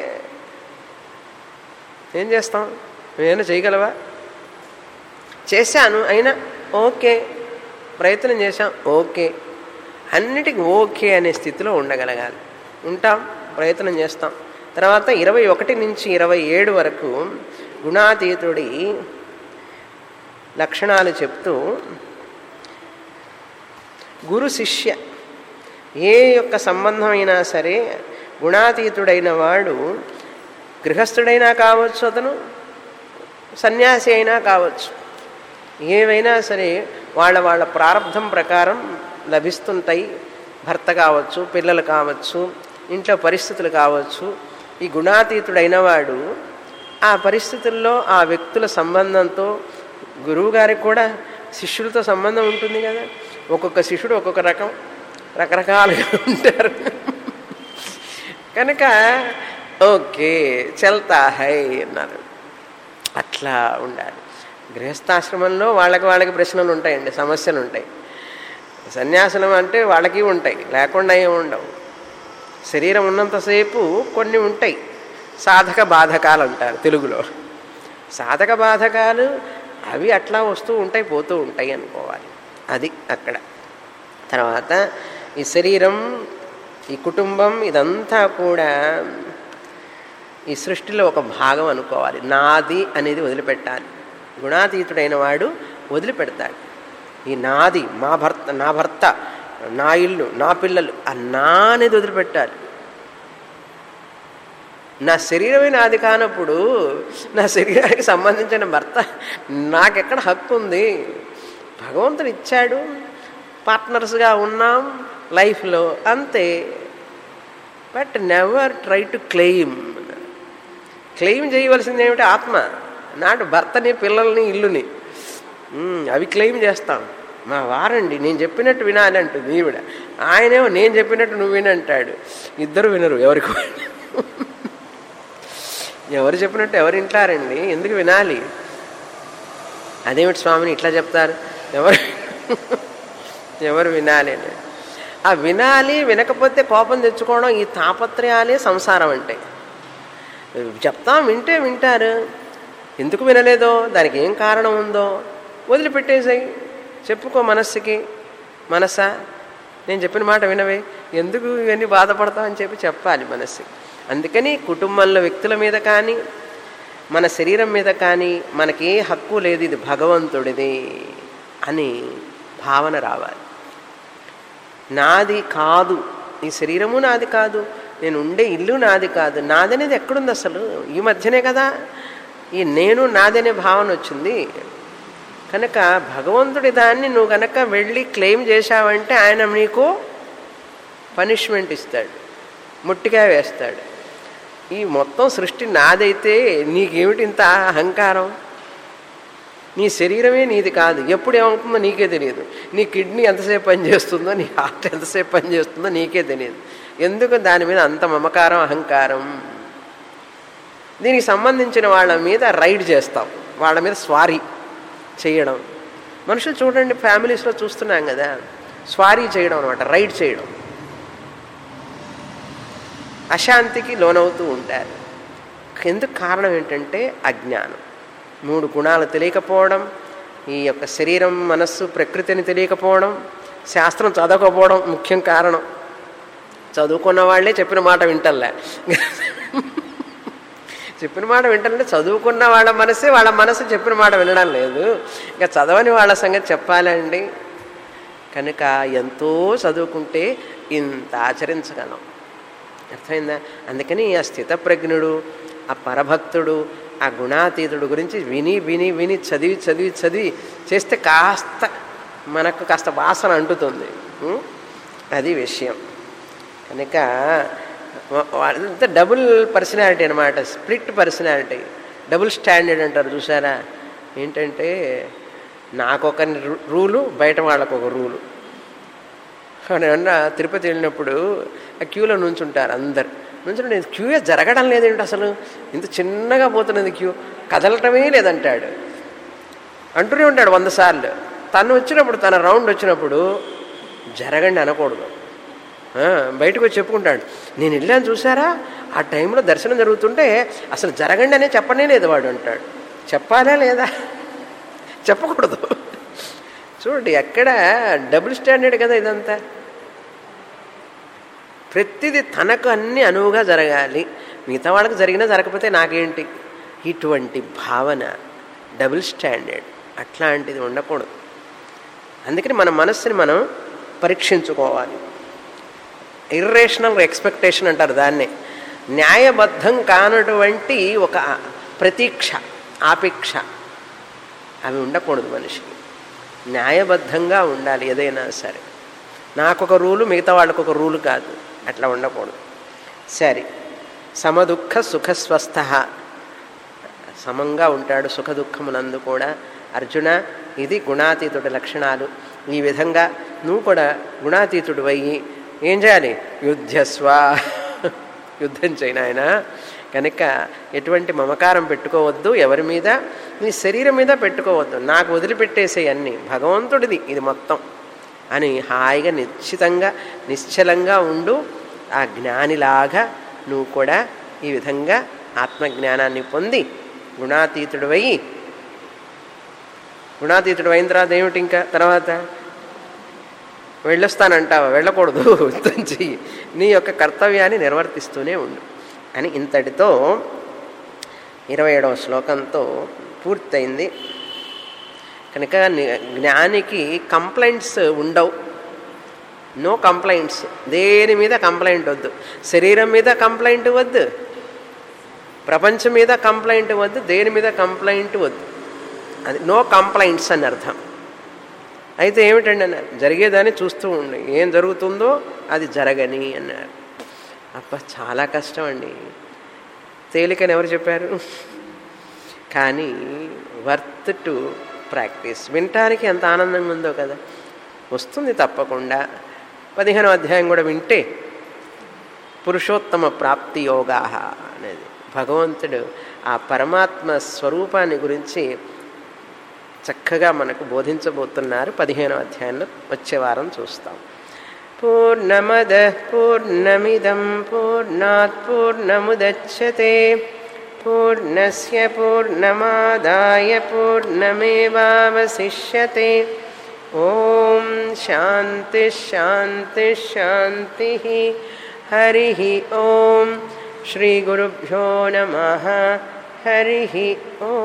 ఏం చేస్తాం ఏమైనా చేయగలవా చేశాను అయినా ఓకే ప్రయత్నం చేశాం ఓకే అన్నిటికీ ఓకే అనే స్థితిలో ఉండగలగాలి ఉంటాం ప్రయత్నం చేస్తాం తర్వాత ఇరవై ఒకటి నుంచి ఇరవై ఏడు వరకు గుణాతీతుడి లక్షణాలు చెప్తూ గురు శిష్య ఏ యొక్క సంబంధమైనా సరే గుణాతీతుడైన వాడు గృహస్థుడైనా కావచ్చు అతను సన్యాసి అయినా కావచ్చు ఏవైనా సరే వాళ్ళ వాళ్ళ ప్రారంధం ప్రకారం లభిస్తుంటాయి భర్త కావచ్చు పిల్లలు కావచ్చు ఇంట్లో పరిస్థితులు కావచ్చు ఈ గుణాతీతుడైన వాడు ఆ పరిస్థితుల్లో ఆ వ్యక్తుల సంబంధంతో గురువుగారికి కూడా శిష్యులతో సంబంధం ఉంటుంది కదా ఒక్కొక్క శిష్యుడు ఒక్కొక్క రకం రకరకాలుగా ఉంటారు కనుక ఓకే చల్తా హై అన్నారు అట్లా ఉండాలి గృహస్థాశ్రమంలో వాళ్ళకి వాళ్ళకి ప్రశ్నలు ఉంటాయండి సమస్యలు ఉంటాయి సన్యాసనం అంటే వాళ్ళకి ఉంటాయి లేకుండా ఏమి ఉండవు శరీరం ఉన్నంతసేపు కొన్ని ఉంటాయి సాధక బాధకాలు అంటారు తెలుగులో సాధక బాధకాలు అవి అట్లా వస్తూ ఉంటాయి పోతూ ఉంటాయి అనుకోవాలి అది అక్కడ తర్వాత ఈ శరీరం ఈ కుటుంబం ఇదంతా కూడా ఈ సృష్టిలో ఒక భాగం అనుకోవాలి నాది అనేది వదిలిపెట్టాలి గుణాతీతుడైన వాడు వదిలిపెడతాడు ఈ నాది మా భర్త నా భర్త నా ఇల్లు నా పిల్లలు ఆ నా అనేది వదిలిపెట్టాలి నా శరీరమే నాది కానప్పుడు నా శరీరానికి సంబంధించిన భర్త నాకెక్కడ హక్కు ఉంది భగవంతుడు ఇచ్చాడు పార్ట్నర్స్గా ఉన్నాం లైఫ్లో అంతే but never try to claim claim చేయవలసింది ఏమిటి ఆత్మ నాటు భర్తని పిల్లల్ని ఇల్లుని ఉమ్, అవి క్లెయిమ్ చేస్తాం మా వారండి నేను చెప్పినట్టు వినాలి అంటుంది ఈవిడ ఆయనేమో నేను చెప్పినట్టు నువ్వు వినంటాడు ఇద్దరు వినరు ఎవరికి వాళ్ళు. ఎవరు చెప్పినట్టు ఎవరు వింటారండి ఎందుకు వినాలి అదేమిటి స్వామిని ఇట్లా చెప్తారు ఎవరు ఎవరు వినాలి అని ఆ వినాలి వినకపోతే కోపం తెచ్చుకోవడం ఈ తాపత్రయాలే సంసారం అంటే చెప్తాం వింటే వింటారు ఎందుకు వినలేదో దానికి ఏం కారణం ఉందో వదిలిపెట్టేసాయి చెప్పుకో మనస్సుకి మనసా నేను చెప్పిన మాట వినవే ఎందుకు ఇవన్నీ బాధపడతావు అని చెప్పి చెప్పాలి మనస్సుకి అందుకని కుటుంబంలో వ్యక్తుల మీద కానీ మన శరీరం మీద కానీ మనకి ఏ హక్కు లేదు ఇది భగవంతుడిది అని భావన రావాలి నాది కాదు ఈ శరీరము నాది కాదు నేను ఉండే ఇల్లు నాది కాదు నాదనేది ఎక్కడుంది అసలు ఈ మధ్యనే కదా ఈ నేను నాదనే భావన వచ్చింది కనుక భగవంతుడి దాన్ని నువ్వు కనుక వెళ్ళి క్లెయిమ్ చేశావంటే ఆయన నీకు పనిష్మెంట్ ఇస్తాడు ముట్టిగా వేస్తాడు ఈ మొత్తం సృష్టి నాదైతే నీకేమిటి ఇంత అహంకారం నీ శరీరమే నీది కాదు ఎప్పుడు ఏమవుతుందో నీకే తెలియదు నీ కిడ్నీ ఎంతసేపు పనిచేస్తుందో నీ హార్ట్ ఎంతసేపు పనిచేస్తుందో నీకే తెలియదు ఎందుకు దాని మీద అంత మమకారం అహంకారం దీనికి సంబంధించిన వాళ్ళ మీద రైడ్ చేస్తాం వాళ్ళ మీద స్వారీ చేయడం మనుషులు చూడండి ఫ్యామిలీస్లో చూస్తున్నాం కదా స్వారీ చేయడం అనమాట రైడ్ చేయడం అశాంతికి లోనవుతూ ఉంటారు ఎందుకు కారణం ఏంటంటే అజ్ఞానం మూడు గుణాలు తెలియకపోవడం ఈ యొక్క శరీరం మనస్సు ప్రకృతిని తెలియకపోవడం శాస్త్రం చదవకపోవడం ముఖ్యం కారణం చదువుకున్న వాళ్ళే చెప్పిన మాట వింటలే చెప్పిన మాట వింటాలంటే చదువుకున్న వాళ్ళ మనసే వాళ్ళ మనసు చెప్పిన మాట వినడం లేదు ఇంకా చదవని వాళ్ళ సంగతి చెప్పాలండి కనుక ఎంతో చదువుకుంటే ఇంత ఆచరించగలం అర్థమైందా అందుకని ఆ స్థితప్రజ్ఞుడు ఆ పరభక్తుడు ఆ గుణాతీతుడు గురించి విని విని విని చదివి చదివి చదివి చేస్తే కాస్త మనకు కాస్త వాసన అంటుతుంది ఉం? అది విషయం కనుక అంతా డబుల్ పర్సనాలిటీ అనమాట స్ప్లిట్ పర్సనాలిటీ డబుల్ స్టాండర్డ్ అంటారు చూసారా ఏంటంటే నాకొక రు- రూలు బయట వాళ్ళకు ఒక రూలు ఏమన్నా తిరుపతి వెళ్ళినప్పుడు ఆ క్యూలో నుంచుంటారు అందరు నుంచుంటే నేను క్యూయే జరగడం లేదేంటి అసలు ఇంత చిన్నగా పోతున్నది క్యూ కదలటమే లేదంటాడు అంటూనే ఉంటాడు వంద సార్లు తను వచ్చినప్పుడు తన రౌండ్ వచ్చినప్పుడు జరగండి అనకూడదు ఆ, బయటకు వచ్చి చెప్పుకుంటాడు నేను వెళ్ళాను చూసారా ఆ టైంలో దర్శనం జరుగుతుంటే అసలు జరగండి అనే చెప్పనే లేదు వాడు అంటాడు చెప్పాలా లేదా చెప్పకూడదు చూడండి ఎక్కడ డబుల్ స్టాండర్డ్ కదా ఇదంతా ప్రతిదీ తనకు అన్ని అనువుగా జరగాలి మిగతా వాళ్ళకి జరిగినా జరగకపోతే నాకేంటి ఇటువంటి భావన డబుల్ స్టాండర్డ్ అట్లాంటిది ఉండకూడదు అందుకని మన మనస్సుని మనం పరీక్షించుకోవాలి ఇర్రేషనల్ ఎక్స్పెక్టేషన్ అంటారు దాన్నే న్యాయబద్ధం కానటువంటి ఒక ప్రతీక్ష ఆపేక్ష అవి ఉండకూడదు మనిషికి న్యాయబద్ధంగా ఉండాలి ఏదైనా సరే నాకొక రూలు మిగతా వాళ్ళకు ఒక రూలు కాదు అట్లా ఉండకూడదు సరే సమదుఃఖ సుఖస్వస్థ సమంగా ఉంటాడు సుఖ దుఃఖములందు కూడా అర్జున ఇది గుణాతీతుడి లక్షణాలు ఈ విధంగా నువ్వు కూడా గుణాతీతుడు అయ్యి ఏం చేయాలి యుద్ధస్వ యుద్ధం చేయను ఆయన కనుక ఎటువంటి మమకారం పెట్టుకోవద్దు ఎవరి మీద నీ శరీరం మీద పెట్టుకోవద్దు నాకు వదిలిపెట్టేసే అన్ని భగవంతుడిది ఇది మొత్తం అని హాయిగా నిశ్చితంగా నిశ్చలంగా ఉండు ఆ జ్ఞానిలాగా నువ్వు కూడా ఈ విధంగా ఆత్మజ్ఞానాన్ని పొంది గుణాతీతుడు అయ్యి గుణాతీతుడు అయిన తర్వాత ఏమిటి ఇంకా తర్వాత వెళ్ళొస్తానంటావా వెళ్ళకూడదు యుద్ధం చెయ్యి నీ యొక్క కర్తవ్యాన్ని నిర్వర్తిస్తూనే ఉండు అని ఇంతటితో ఇరవై ఏడవ శ్లోకంతో పూర్తయింది కనుక ని- జ్ఞానికి కంప్లైంట్స్ ఉండవు నో కంప్లైంట్స్ దేని మీద కంప్లైంట్ వద్దు శరీరం మీద కంప్లైంట్ వద్దు ప్రపంచం మీద కంప్లైంట్ వద్దు దేని మీద కంప్లైంట్ వద్దు అది నో కంప్లైంట్స్ అని అర్థం అయితే ఏమిటండి అన్నారు జరిగేదాన్ని చూస్తూ ఉండి ఏం జరుగుతుందో అది జరగని అన్నారు అబ్బా చాలా కష్టం అండి తేలికని ఎవరు చెప్పారు కానీ వర్త్ టు ప్రాక్టీస్ వినటానికి ఎంత ఆనందంగా ఉందో కదా వస్తుంది తప్పకుండా పదిహేనో అధ్యాయం కూడా వింటే పురుషోత్తమ ప్రాప్తి యోగా అనేది భగవంతుడు ఆ పరమాత్మ స్వరూపాన్ని గురించి చక్కగా మనకు బోధించబోతున్నారు పదిహేనో అధ్యాయంలో వచ్చే వారం చూస్తాం పూర్ణమద పూర్ణమిదం పూర్ణాత్ పూర్ణముదచ్చతే పూర్ణస్య పూర్ణమాదాయ పూర్ణమేవావశిష్యతే ఓం శాంతి శాంతి శాంతి హరి ఓం శ్రీ గురుభ్యో నమ హరి ఓం